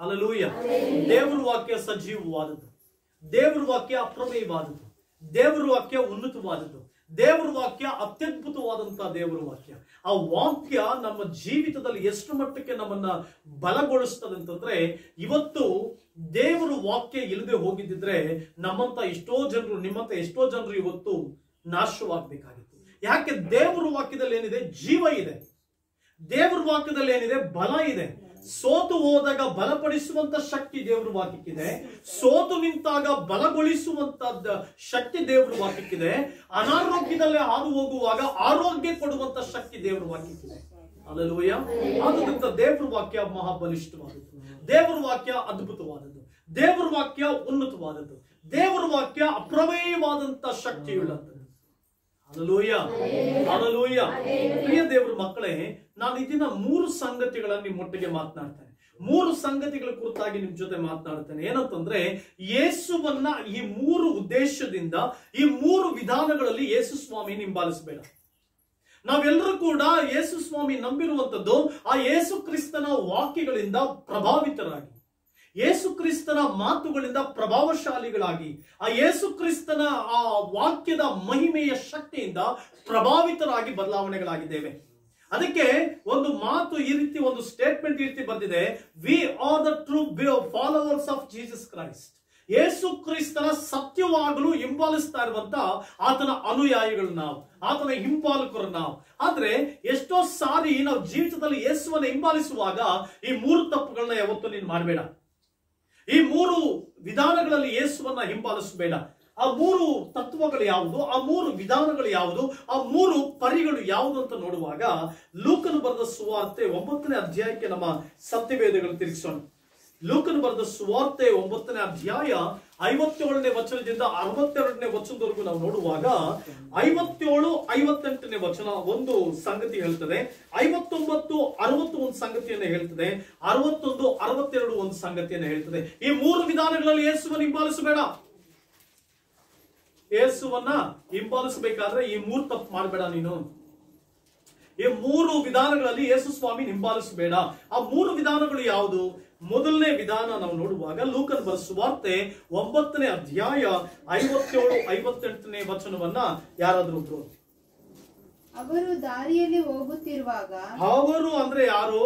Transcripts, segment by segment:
ಅಲ್ಲೂಯ್ಯ ದೇವರ ವಾಕ್ಯ ಸಜೀವವಾದದ್ದು ದೇವರ ವಾಕ್ಯ ಅಪ್ರಮೇಯವಾದದ್ದು ದೇವರ ವಾಕ್ಯ ಉನ್ನತವಾದದ್ದು ದೇವರ ವಾಕ್ಯ ಅತ್ಯದ್ಭುತವಾದಂತಹ ದೇವರ ವಾಕ್ಯ ಆ ವಾಕ್ಯ ನಮ್ಮ ಜೀವಿತದಲ್ಲಿ ಎಷ್ಟು ಮಟ್ಟಕ್ಕೆ ನಮ್ಮನ್ನ ಬಲಗೊಳಿಸ್ತದೆ ಅಂತಂದ್ರೆ ಇವತ್ತು ದೇವರ ವಾಕ್ಯ ಇಲ್ಲದೆ ಹೋಗಿದ್ದಿದ್ರೆ ನಮ್ಮಂತ ಎಷ್ಟೋ ಜನರು ನಿಮ್ಮಂತ ಎಷ್ಟೋ ಜನರು ಇವತ್ತು ನಾಶವಾಗಬೇಕಾಗಿತ್ತು ಯಾಕೆ ದೇವರ ವಾಕ್ಯದಲ್ಲಿ ಏನಿದೆ ಜೀವ ಇದೆ ದೇವರ ವಾಕ್ಯದಲ್ಲಿ ಏನಿದೆ ಬಲ ಇದೆ ಸೋತು ಹೋದಾಗ ಬಲಪಡಿಸುವಂತ ಶಕ್ತಿ ದೇವರ ವಾಕ್ಯಕ್ಕಿದೆ ಸೋತು ನಿಂತಾಗ ಬಲಗೊಳಿಸುವಂತ ಶಕ್ತಿ ದೇವರ ವಾಕ್ಯಕ್ಕಿದೆ ಅನಾರೋಗ್ಯದಲ್ಲಿ ಹಾದು ಹೋಗುವಾಗ ಆರೋಗ್ಯ ಕೊಡುವಂತ ಶಕ್ತಿ ದೇವರ ವಾಕ್ಯಕ್ಕಿದೆ ಅಲ್ಲೂಯ್ಯ ಆದುದರಿಂದ ದೇವರ ವಾಕ್ಯ ಮಹಾಬಲಿಷ್ಠವಾದದ್ದು ದೇವರ ವಾಕ್ಯ ಅದ್ಭುತವಾದದ್ದು ದೇವರ ವಾಕ್ಯ ಉನ್ನತವಾದದ್ದು ದೇವರ ವಾಕ್ಯ ಅಪ್ರಮೇಯವಾದಂತ ಶಕ್ತಿಯುಳ್ಳಂಥದ್ದು ಹಲಲೂಯ ಹಲಲೂಯ ಪ್ರಿಯ ದೇವರ ಮಕ್ಕಳೇ ನಾನು ಈ ದಿನ ಮೂರು ಸಂಗತಿಗಳನ್ನ ನಿಮ್ಮೊಟ್ಟಿಗೆ ಮಾತನಾಡ್ತೇನೆ ಮೂರು ಸಂಗತಿಗಳ ಕುರಿತಾಗಿ ನಿಮ್ ಜೊತೆ ಮಾತನಾಡ್ತೇನೆ ಏನಂತಂದ್ರೆ ಯೇಸುವನ್ನ ಈ ಮೂರು ಉದ್ದೇಶದಿಂದ ಈ ಮೂರು ವಿಧಾನಗಳಲ್ಲಿ ಯೇಸು ಸ್ವಾಮಿ ಹಿಂಬಾಲಿಸಬೇಡ ನಾವೆಲ್ಲರೂ ಕೂಡ ಯೇಸು ಸ್ವಾಮಿ ನಂಬಿರುವಂತದ್ದು ಆ ಯೇಸು ಕ್ರಿಸ್ತನ ವಾಕ್ಯಗಳಿಂದ ಪ್ರಭಾವಿತರಾಗಿ ಯೇಸು ಕ್ರಿಸ್ತನ ಮಾತುಗಳಿಂದ ಪ್ರಭಾವಶಾಲಿಗಳಾಗಿ ಆ ಯೇಸು ಕ್ರಿಸ್ತನ ಆ ವಾಕ್ಯದ ಮಹಿಮೆಯ ಶಕ್ತಿಯಿಂದ ಪ್ರಭಾವಿತರಾಗಿ ಬದಲಾವಣೆಗಳಾಗಿದ್ದೇವೆ ಅದಕ್ಕೆ ಒಂದು ಮಾತು ಈ ರೀತಿ ಒಂದು ಸ್ಟೇಟ್ಮೆಂಟ್ ಈ ರೀತಿ ಬಂದಿದೆ we are the true followers of Jesus Christ ಯೇಸು ಕ್ರಿಸ್ತನ ಸತ್ಯವಾಗಲು ಹಿಂಬಾಲಿಸ್ತಾ ಇರುವಂತ ಆತನ ಅನುಯಾಯಿಗಳು ನಾವು ಆತನ ಹಿಂಬಾಲಕರು ನಾವು ಆದ್ರೆ ಎಷ್ಟೋ ಸಾರಿ ನಾವು ಜೀವಿತದಲ್ಲಿ ಯೇಸುವನ್ನ ಹಿಂಬಾಲಿಸುವಾಗ ಈ ಮೂರು ತಪ್ಪುಗಳನ್ನ ಯಾವತ್ತೂ ನೀನು ಮಾಡಬೇಡ ಈ ಮೂರು ವಿಧಾನಗಳಲ್ಲಿ ಯೇಸುವನ್ನ ಹಿಂಬಾಲಿಸಬೇಡ ಆ ಮೂರು ತತ್ವಗಳು ಯಾವುದು ಆ ಮೂರು ವಿಧಾನಗಳು ಯಾವುದು ಆ ಮೂರು ಪರಿಗಳು ಯಾವುದು ಅಂತ ನೋಡುವಾಗ ಲೂಕನು ಬರೆದ ಸುವಾರ್ತೆ ಒಂಬತ್ತನೇ ಅಧ್ಯಾಯಕ್ಕೆ ನಮ್ಮ ಸತ್ಯವೇದಗಳು ತಿರುಗಿಸೋಣ ಲೂಕನು ಬರೆದ ಸುವಾರ್ತೆ ಒಂಬತ್ತನೇ ಅಧ್ಯಾಯ ಐವತ್ತೇಳನೇ ವಚನದಿಂದ ಅರವತ್ತೆರಡನೇ ವಚನದವರೆಗೂ ನಾವು ನೋಡುವಾಗ ಐವತ್ತೇಳು ಐವತ್ತೆಂಟನೇ ವಚನ ಒಂದು ಸಂಗತಿ ಹೇಳ್ತದೆ ಐವತ್ತೊಂಬತ್ತು ಅರವತ್ತು ಒಂದು ಸಂಗತಿಯನ್ನು ಹೇಳ್ತದೆ ಅರವತ್ತೊಂದು ಅರವತ್ತೆರಡು ಒಂದು ಸಂಗತಿಯನ್ನು ಹೇಳ್ತದೆ ಈ ಮೂರು ವಿಧಾನಗಳಲ್ಲಿ ಯೇಸುವನ್ನು ಹಿಂಬಾಲಿಸಬೇಡ ಯೇಸುವನ್ನ ಹಿಂಬಾಲಿಸಬೇಕಾದ್ರೆ ಈ ಮೂರು ತಪ್ಪು ಮಾಡಬೇಡ ನೀನು ಈ ಮೂರು ವಿಧಾನಗಳಲ್ಲಿ ಯೇಸು ಸ್ವಾಮಿ ಹಿಂಬಾಲಿಸಬೇಡ ಆ ಮೂರು ವಿಧಾನಗಳು ಯಾವುದು ಮೊದಲನೇ ವಿಧಾನ ನಾವು ನೋಡುವಾಗ ಲೂಕನ್ ಬರ ಸುವಾರ್ತೆ ಒಂಬತ್ತನೇ ಅಧ್ಯಾಯ ಐವತ್ತೇಳು ಐವತ್ತೆಂಟನೇ ವಚನವನ್ನ ಯಾರಾದ್ರೂ ಒಬ್ರು ಅವರು ದಾರಿಯಲ್ಲಿ ಹೋಗುತ್ತಿರುವಾಗ ಅವರು ಅಂದ್ರೆ ಯಾರು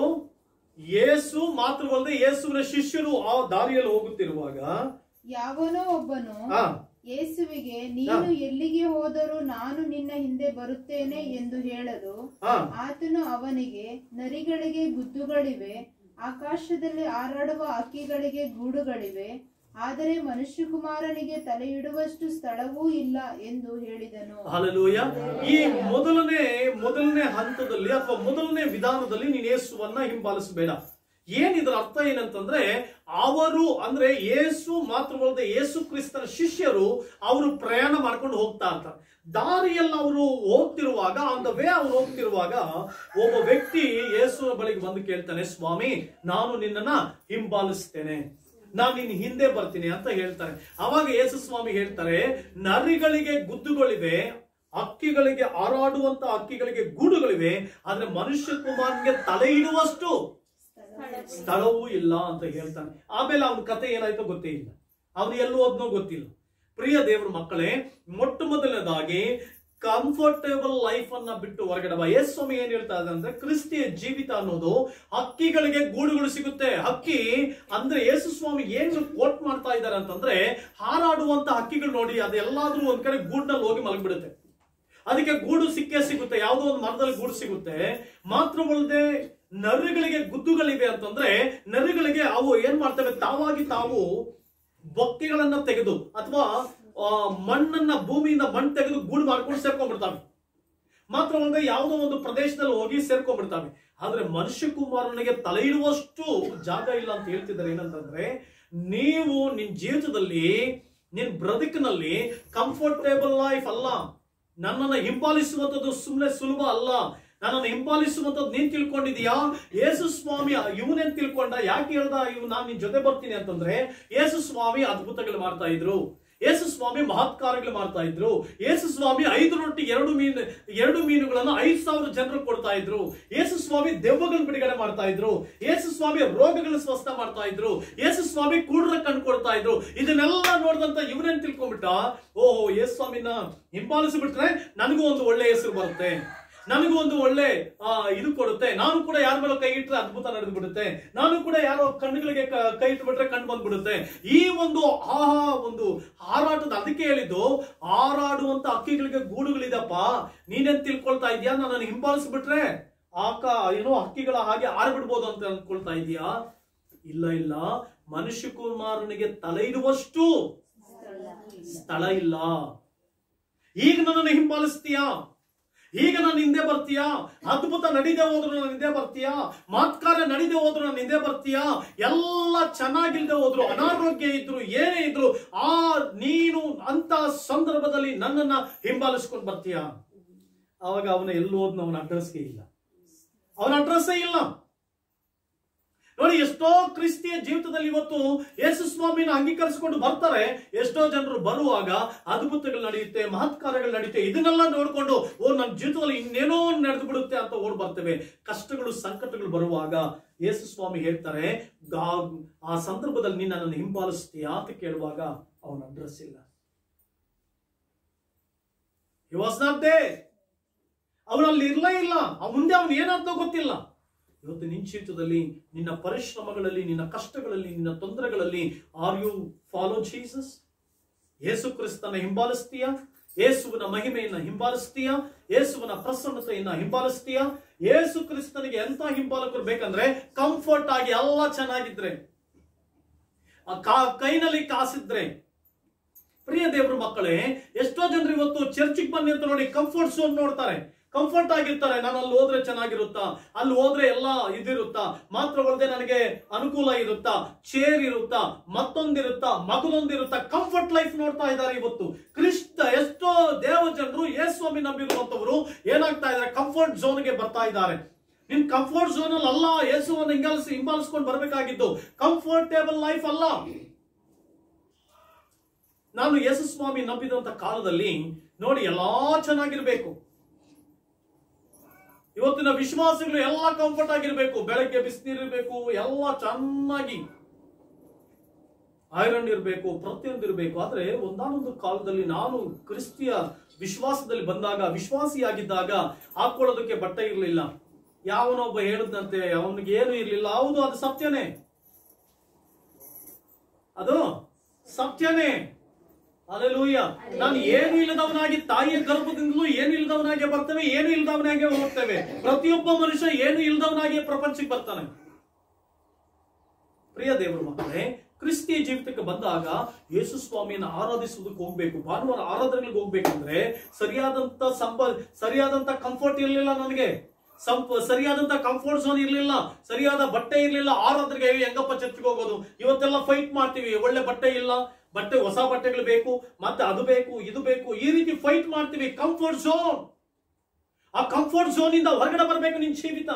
ಯೇಸು ಮಾತ್ರವಲ್ಲದೆ ಯೇಸುವಿನ ಶಿಷ್ಯರು ಆ ದಾರಿಯಲ್ಲಿ ಹೋಗುತ್ತಿರುವಾಗ ಯಾವನೋ ಒಬ್ಬನು ಆ ಯೇಸುವಿಗೆ ನೀನು ಎಲ್ಲಿಗೆ ಹೋದರೂ ನಾನು ನಿನ್ನ ಹಿಂದೆ ಬರುತ್ತೇನೆ ಎಂದು ಹೇಳಲು ಆ ಆತನು ಅವನಿಗೆ ನರಿಗಳಿಗೆ ಗುದ್ದುಗಳಿವೆ ಆಕಾಶದಲ್ಲಿ ಹಾರಾಡುವ ಹಕ್ಕಿಗಳಿಗೆ ಗೂಡುಗಳಿವೆ ಆದರೆ ಮನುಷ್ಯಕುಮಾರನಿಗೆ ತಲೆಯಿಡುವಷ್ಟು ಸ್ಥಳವೂ ಇಲ್ಲ ಎಂದು ಹೇಳಿದನು ಹಾಲೆಲೂಯ ಈ ಮೊದಲನೇ ಮೊದಲನೇ ಹಂತದಲ್ಲಿ ಅಥವಾ ಮೊದಲನೇ ವಿಧಾನದಲ್ಲಿ ನೀನು ಯೇಸುವನ್ನ ಹಿಂಬಾಲಿಸಬೇಡ ಏನ್ ಇದರ ಅರ್ಥ ಏನಂತಂದ್ರೆ ಅವರು ಅಂದ್ರೆ ಯೇಸು ಮಾತ್ರವಲ್ಲದೆ ಯೇಸು ಕ್ರಿಸ್ತನ ಶಿಷ್ಯರು ಅವರು ಪ್ರಯಾಣ ಮಾಡ್ಕೊಂಡು ಹೋಗ್ತಾ ಇರ್ತಾರೆ ದಾರಿಯಲ್ಲಿ ಅವರು ಹೋಗ್ತಿರುವಾಗ ಆನ್ ದ ವೇ ಅವ್ರು ಹೋಗ್ತಿರುವಾಗ ಒಬ್ಬ ವ್ಯಕ್ತಿ ಯೇಸುವಿನ ಬಳಿಗೆ ಬಂದು ಕೇಳ್ತಾನೆ ಸ್ವಾಮಿ ನಾನು ನಿನ್ನನ್ನ ಹಿಂಬಾಲಿಸ್ತೇನೆ ನಾನು ನಿನ್ನ ಹಿಂದೆ ಬರ್ತೀನಿ ಅಂತ ಹೇಳ್ತಾರೆ ಅವಾಗ ಯೇಸು ಸ್ವಾಮಿ ಹೇಳ್ತಾರೆ ನರಿಗಳಿಗೆ ಗುದ್ದುಗಳಿವೆ ಅಕ್ಕಿಗಳಿಗೆ ಹಾರಾಡುವಂತ ಅಕ್ಕಿಗಳಿಗೆ ಗೂಡುಗಳಿವೆ ಆದ್ರೆ ಮನುಷ್ಯ ಕುಮಾರನಿಗೆ ತಲೆ ಇಡುವಷ್ಟು ಸ್ಥಳವೂ ಇಲ್ಲ ಅಂತ ಹೇಳ್ತಾನೆ ಆಮೇಲೆ ಅವನ ಕತೆ ಏನಾಯ್ತೋ ಗೊತ್ತೇ ಇಲ್ಲ ಅವನು ಎಲ್ಲೂ ಹೋದ್ನೋ ಗೊತ್ತಿಲ್ಲ ಪ್ರಿಯ ದೇವರ ಮಕ್ಕಳೇ ಮೊಟ್ಟ ಮೊದಲನೇದಾಗಿ ಕಂಫರ್ಟೇಬಲ್ ಲೈಫ್ ಅನ್ನ ಬಿಟ್ಟು ಹೊರಗಡೆ ಬಾ ಯೇಸು ಸ್ವಾಮಿ ಏನ್ ಹೇಳ್ತಾ ಇದ್ದಾರೆ ಅಂದ್ರೆ ಕ್ರಿಸ್ತಿಯ ಜೀವಿತ ಅನ್ನೋದು ಹಕ್ಕಿಗಳಿಗೆ ಗೂಡುಗಳು ಸಿಗುತ್ತೆ ಹಕ್ಕಿ ಅಂದ್ರೆ ಯೇಸು ಸ್ವಾಮಿ ಏನ್ ಕೋಟ್ ಮಾಡ್ತಾ ಇದ್ದಾರೆ ಅಂತಂದ್ರೆ ಹಾರಾಡುವಂತ ಹಕ್ಕಿಗಳು ನೋಡಿ ಅದೆಲ್ಲಾದ್ರೂ ಒಂದ್ ಕಡೆ ಗೂಡ್ನಲ್ಲಿ ಹೋಗಿ ಮಲಗ್ಬಿಡುತ್ತೆ ಅದಕ್ಕೆ ಗೂಡು ಸಿಕ್ಕೇ ಸಿಗುತ್ತೆ ಯಾವುದೋ ಒಂದು ಮರದಲ್ಲಿ ಗೂಡು ಸಿಗುತ್ತೆ ಮಾತ್ರವಲ್ಲದೆ ನರಿಗಳಿಗೆ ಗುದ್ದುಗಳಿವೆ ಅಂತಂದ್ರೆ ನರಿಗಳಿಗೆ ಅವು ಏನ್ ಮಾಡ್ತವೆ ತಾವಾಗಿ ತಾವು ಬೊಕ್ಕೆಗಳನ್ನ ತೆಗೆದು ಅಥವಾ ಆ, ಮಣ್ಣನ್ನ ಭೂಮಿಯಿಂದ ಮಣ್ಣು ತೆಗೆದು ಗೂಡು ಮಾಡ್ಕೊಂಡು ಸೇರ್ಕೊಂಡ್ಬಿಡ್ತಾವೆ ಮಾತ್ರವಲ್ಲದೆ ಯಾವುದೋ ಒಂದು ಪ್ರದೇಶದಲ್ಲಿ ಹೋಗಿ ಸೇರ್ಕೊಂಡ್ಬಿಡ್ತಾವೆ ಆದ್ರೆ ಮನುಷ್ಯ ಕುಮಾರನಿಗೆ ತಲೆ ಇಡುವಷ್ಟು ಜಾಗ ಇಲ್ಲ ಅಂತ ಹೇಳ್ತಿದ್ದಾರೆ ಏನಂತಂದ್ರೆ ನೀವು ನಿನ್ ಜೀವಿತದಲ್ಲಿ ನಿನ್ ಬ್ರದಕ್ನಲ್ಲಿ ಕಂಫರ್ಟೇಬಲ್ ಲೈಫ್ ಅಲ್ಲ ನನ್ನನ್ನು ಹಿಂಬಾಲಿಸುವಂಥದ್ದು ಸುಮ್ಮನೆ ಸುಲಭ ಅಲ್ಲ ನನ್ನನ್ನು ಹಿಂಬಾಲಿಸುವಂಥದ್ದು ನೀನ್ ತಿಳ್ಕೊಂಡಿದೀಯಾ ಯೇಸು ಸ್ವಾಮಿ ಇವನೇನ್ ತಿಳ್ಕೊಂಡ ಯಾಕೆ ಹೇಳ್ದ ಇವ್ ನಾನ್ ನಿನ್ ಜೊತೆ ಬರ್ತೀನಿ ಅಂತಂದ್ರೆ ಯೇಸು ಸ್ವಾಮಿ ಅದ್ಭುತಗಳು ಮಾಡ್ತಾ ಇದ್ರು ಯೇಸು ಸ್ವಾಮಿ ಮಹತ್ ಕಾರ್ಯಗಳು ಮಾಡ್ತಾ ಇದ್ರು ಯೇಸು ಸ್ವಾಮಿ ಐದು ರೊಟ್ಟಿ ಎರಡು ಮೀನು ಎರಡು ಮೀನುಗಳನ್ನು ಐದು ಸಾವಿರ ಜನರು ಕೊಡ್ತಾ ಇದ್ರು ಯೇಸು ಸ್ವಾಮಿ ದೆವ್ವಗಳನ್ನು ಬಿಡುಗಡೆ ಮಾಡ್ತಾ ಇದ್ರು ಯೇಸು ಸ್ವಾಮಿ ರೋಗಗಳನ್ನು ಸ್ವಸ್ಥ ಮಾಡ್ತಾ ಇದ್ರು ಯೇಸು ಸ್ವಾಮಿ ಕೂಡ್ರ ಕಣ್ ಕೊಡ್ತಾ ಇದ್ರು ಇದನ್ನೆಲ್ಲ ನೋಡಿದಂತ ಇವನೇನ್ ತಿಳ್ಕೊಂಡ್ಬಿಟ್ಟ ಓಹೋ ಯೇಸು ಸ್ವಾಮಿನ ಹಿಂಬಾಲಿಸಿಬಿಟ್ರೆ ನನಗೂ ಒಂದು ಒಳ್ಳೆ ಹೆಸರು ಬರುತ್ತೆ ನನಗೂ ಒಂದು ಒಳ್ಳೆ ಆ, ಇದು ಕೊಡುತ್ತೆ ನಾನು ಕೂಡ ಯಾರ ಮೇಲೆ ಕೈ ಇಟ್ಟರೆ ಅದ್ಭುತ ನಡೆದು ಬಿಡುತ್ತೆ ನಾನು ಕೂಡ ಯಾರೋ ಕಣ್ಣುಗಳಿಗೆ ಕ- ಕೈ ಇಟ್ಬಿಟ್ರೆ ಕಣ್ಣು ಬಂದ್ಬಿಡುತ್ತೆ ಈ ಒಂದು ಆಹಾ ಒಂದು ಹಾರಾಟದ ಅದಕ್ಕೆ ಹೇಳಿದ್ದು ಹಾರಾಡುವಂತ ಹಕ್ಕಿಗಳಿಗೆ ಗೂಡುಗಳಿದಪ್ಪ ನೀನೇನ್ ತಿಳ್ಕೊಳ್ತಾ ಇದೀಯಾ ನನ್ನನ್ನು ಹಿಂಬಾಲಿಸ್ಬಿಟ್ರೆ ಆಕ ಏನೋ ಹಕ್ಕಿಗಳ ಹಾಗೆ ಹಾರ್ಬಿಡ್ಬೋದು ಅಂತ ಅನ್ಕೊಳ್ತಾ ಇದೀಯಾ ಇಲ್ಲ ಇಲ್ಲ ಮನುಷ್ಯ ಕುಮಾರನಿಗೆ ತಲೆ ಇರುವಷ್ಟು ಸ್ಥಳ ಇಲ್ಲ ಈಗ ನನ್ನನ್ನು ಹಿಂಬಾಲಿಸ್ತೀಯಾ ಈಗ ನಾನು ಹಿಂದೆ ಬರ್ತೀಯಾ ಅದ್ಭುತ ನಡೀದೆ ಹೋದ್ರು ನಾನು ಹಿಂದೆ ಬರ್ತೀಯಾ ಮಾತ್ಕಾರ್ಯ ನಡೀದೆ ಹೋದ್ರು ನಾನು ಹಿಂದೆ ಬರ್ತೀಯಾ ಎಲ್ಲ ಚೆನ್ನಾಗಿಲ್ದೆ ಹೋದ್ರು ಅನಾರೋಗ್ಯ ಇದ್ರು ಏನೇ ಇದ್ರು ಆ ನೀನು ಅಂತ ಸಂದರ್ಭದಲ್ಲಿ ನನ್ನನ್ನ ಹಿಂಬಾಲಿಸ್ಕೊಂಡು ಬರ್ತೀಯಾ ಅವಾಗ ಅವನ ಎಲ್ಲಿ ಹೋದ್ನ ಅವನ ಅಡ್ರೆಸ್ಗೆ ಇಲ್ಲ ಅವನ ಅಡ್ರೆಸ್ಸೇ ಇಲ್ಲ ನೋಡಿ ಎಷ್ಟೋ ಕ್ರಿಸ್ತಿಯ ಜೀವಿತದಲ್ಲಿ ಇವತ್ತು ಯೇಸು ಸ್ವಾಮಿನ ಅಂಗೀಕರಿಸಿಕೊಂಡು ಬರ್ತಾರೆ ಎಷ್ಟೋ ಜನರು ಬರುವಾಗ ಅದ್ಭುತಗಳು ನಡೆಯುತ್ತೆ ಮಹತ್ಕಾರಗಳು ನಡೆಯುತ್ತೆ ಇದನ್ನೆಲ್ಲ ನೋಡ್ಕೊಂಡು ಓ ನನ್ನ ಜೀವಿತದಲ್ಲಿ ಇನ್ನೇನೋ ನಡೆದು ಬಿಡುತ್ತೆ ಅಂತ ಓಡ್ ಬರ್ತೇವೆ ಕಷ್ಟಗಳು ಸಂಕಟಗಳು ಬರುವಾಗ ಯೇಸು ಸ್ವಾಮಿ ಹೇಳ್ತಾರೆ ಗಾ- ಆ ಸಂದರ್ಭದಲ್ಲಿ ನೀನು ನನ್ನನ್ನು ಹಿಂಬಾಲಿಸ್ತೀಯಾ ಅಂತ ಕೇಳುವಾಗ ಅವನ ಅಡ್ರೆಸ್ ಇಲ್ಲ He was not there. ಅವನಲ್ಲಿ ಇರ್ಲೇ ಇಲ್ಲ ಅವ್ ಮುಂದೆ ಅವನು ಏನಾದ್ನೋ ಗೊತ್ತಿಲ್ಲ ಇವತ್ತು ನಿನ್ನ ಜೀವಿತದಲ್ಲಿ ನಿನ್ನ ಪರಿಶ್ರಮಗಳಲ್ಲಿ ನಿನ್ನ ಕಷ್ಟಗಳಲ್ಲಿ ನಿನ್ನ ತೊಂದರೆಗಳಲ್ಲಿ ಆರ್ ಯು ಫಾಲೋ ಜೀಸಸ್ ಯೇಸು ಕ್ರಿಸ್ತನ ಹಿಂಬಾಲಿಸ್ತೀಯಾ ಯೇಸುವಿನ ಮಹಿಮೆಯನ್ನ ಹಿಂಬಾಲಿಸ್ತೀಯಾ ಯೇಸುವಿನ ಪ್ರಸನ್ನತೆಯನ್ನ ಹಿಂಬಾಲಿಸ್ತೀಯಾ ಯೇಸು ಕ್ರಿಸ್ತನಿಗೆ ಎಂತ ಹಿಂಬಾಲಕರು ಬೇಕಂದ್ರೆ ಕಂಫರ್ಟ್ ಆಗಿ ಎಲ್ಲ ಚೆನ್ನಾಗಿದ್ರೆ ಆ ಕಾ- ಕೈನಲ್ಲಿ ಕಾಸಿದ್ರೆ ಪ್ರಿಯ ದೇವ್ರ ಮಕ್ಕಳೇ ಎಷ್ಟೋ ಜನರು ಇವತ್ತು ಚರ್ಚಿಗೆ ಬನ್ನಿ ಅಂತ ನೋಡಿ ಕಂಫರ್ಟ್ ಝೋನ್ ನೋಡ್ತಾರೆ ಕಂಫರ್ಟ್ ಆಗಿರ್ತಾರೆ ನಾನು ಅಲ್ಲಿ ಹೋದ್ರೆ ಚೆನ್ನಾಗಿರುತ್ತಾ ಅಲ್ಲಿ ಹೋದ್ರೆ ಎಲ್ಲ ಇದಿರುತ್ತಾ ಮಾತ್ರವಲ್ಲದೆ ನನಗೆ ಅನುಕೂಲ ಇರುತ್ತಾ ಚೇರ್ ಇರುತ್ತಾ ಮತ್ತೊಂದಿರುತ್ತಾ ಮಗದೊಂದಿರುತ್ತಾ ಕಂಫರ್ಟ್ ಲೈಫ್ ನೋಡ್ತಾ ಇದ್ದಾರೆ ಇವತ್ತು ಕ್ರಿಸ್ತ ಎಷ್ಟೋ ದೇವ ಜನರು ಯೇಸ್ವಾಮಿ ನಂಬಿರುವಂತವರು ಏನಾಗ್ತಾ ಇದ್ದಾರೆ ಕಂಫರ್ಟ್ ಝೋನ್ಗೆ ಬರ್ತಾ ಇದ್ದಾರೆ ನಿನ್ ಕಂಫರ್ಟ್ ಝೋನ್ ಅಲ್ಲಿ ಅಲ್ಲ ಯೇಸುವನ್ನು ಹಿಂಗಾಲಿಸಿ ಹಿಂಬಾಲಿಸ್ಕೊಂಡು ಬರಬೇಕಾಗಿದ್ದು ಕಂಫರ್ಟೇಬಲ್ ಲೈಫ್ ಅಲ್ಲ ನಾನು ಯೇಸು ಸ್ವಾಮಿ ನಂಬಿದಂತ ಕಾಲದಲ್ಲಿ ನೋಡಿ ಎಲ್ಲಾ ಚೆನ್ನಾಗಿರ್ಬೇಕು ಇವತ್ತಿನ ವಿಶ್ವಾಸಿಗಳು ಎಲ್ಲ ಕಂಫರ್ಟ್ ಆಗಿರ್ಬೇಕು ಬೆಳಗ್ಗೆ ಬಿಸಿನೀರು ಇರಬೇಕು ಎಲ್ಲ ಚೆನ್ನಾಗಿ ಐರನ್ ಇರಬೇಕು ಪ್ರತಿಯೊಂದು ಇರಬೇಕು ಆದ್ರೆ ಒಂದಾನೊಂದು ಕಾಲದಲ್ಲಿ ನಾನು ಕ್ರಿಸ್ತಿಯ ವಿಶ್ವಾಸದಲ್ಲಿ ಬಂದಾಗ ವಿಶ್ವಾಸಿಯಾಗಿದ್ದಾಗ ಹಾಕೊಳ್ಳೋದಕ್ಕೆ ಬಟ್ಟೆ ಇರಲಿಲ್ಲ ಯಾವನೊಬ್ಬ ಹೇಳಿದಂತೆ ಅವನಿಗೆ ಏನು ಇರಲಿಲ್ಲ ಹೌದು ಅದು ಸತ್ಯನೇ ಅದು ಸತ್ಯನೇ ಅಲ್ಲೆಲೂಯ್ಯ ನಾನು ಏನು ಇಲ್ಲದವನಾಗಿ ತಾಯಿಯ ಗರ್ಭದಿಂದಲೂ ಏನು ಇಲ್ಲದವನಾಗಿ ಬರ್ತೇವೆ ಏನು ಇಲ್ಲದವನಾಗಿ ಹೋಗ್ತೇವೆ ಪ್ರತಿಯೊಬ್ಬ ಮನುಷ್ಯ ಏನು ಇಲ್ಲದವನಾಗಿ ಪ್ರಪಂಚಕ್ಕೆ ಬರ್ತಾನೆ ಪ್ರಿಯ ದೇವರ ಮಕ್ಕಳೇ ಕ್ರಿಸ್ತಿಯ ಜೀವಿತಕ್ಕೆ ಬಂದಾಗ ಯೇಸು ಸ್ವಾಮಿಯನ್ನು ಆರಾಧಿಸುವುದಕ್ಕೆ ಹೋಗ್ಬೇಕು ಭಾನುವಾರ ಆರಾಧನೆಗಳಿಗೆ ಹೋಗ್ಬೇಕಂದ್ರೆ ಸರಿಯಾದಂತ ಸಂಪ ಸರಿಯಾದಂತ ಕಂಫರ್ಟ್ ಇರಲಿಲ್ಲ ನನಗೆ ಸಂಪ ಸರಿಯಾದಂತ ಕಂಫರ್ಟ್ ಝೋನ್ ಇರಲಿಲ್ಲ ಸರಿಯಾದ ಬಟ್ಟೆ ಇರಲಿಲ್ಲ ಆರಾಧನೆಗೆ ಹೆಂಗಪ್ಪ ಚರ್ಚ್ಗೆ ಹೋಗೋದು ಇವತ್ತೆಲ್ಲ ಫೈಟ್ ಮಾಡ್ತೀವಿ ಒಳ್ಳೆ ಬಟ್ಟೆ ಇಲ್ಲ ಬಟ್ಟೆ ಹೊಸ ಬಟ್ಟೆಗಳು ಬೇಕು ಮತ್ತೆ ಅದು ಬೇಕು ಇದು ಬೇಕು ಈ ರೀತಿ ಫೈಟ್ ಮಾಡ್ತೀವಿ ಕಂಫರ್ಟ್ ಝೋನ್ ಆ ಕಂಫರ್ಟ್ ಝೋನ್ ಇಂದ ಹೊರಗಡೆ ಬರಬೇಕು ನಿನ್ ಜೀವಿತ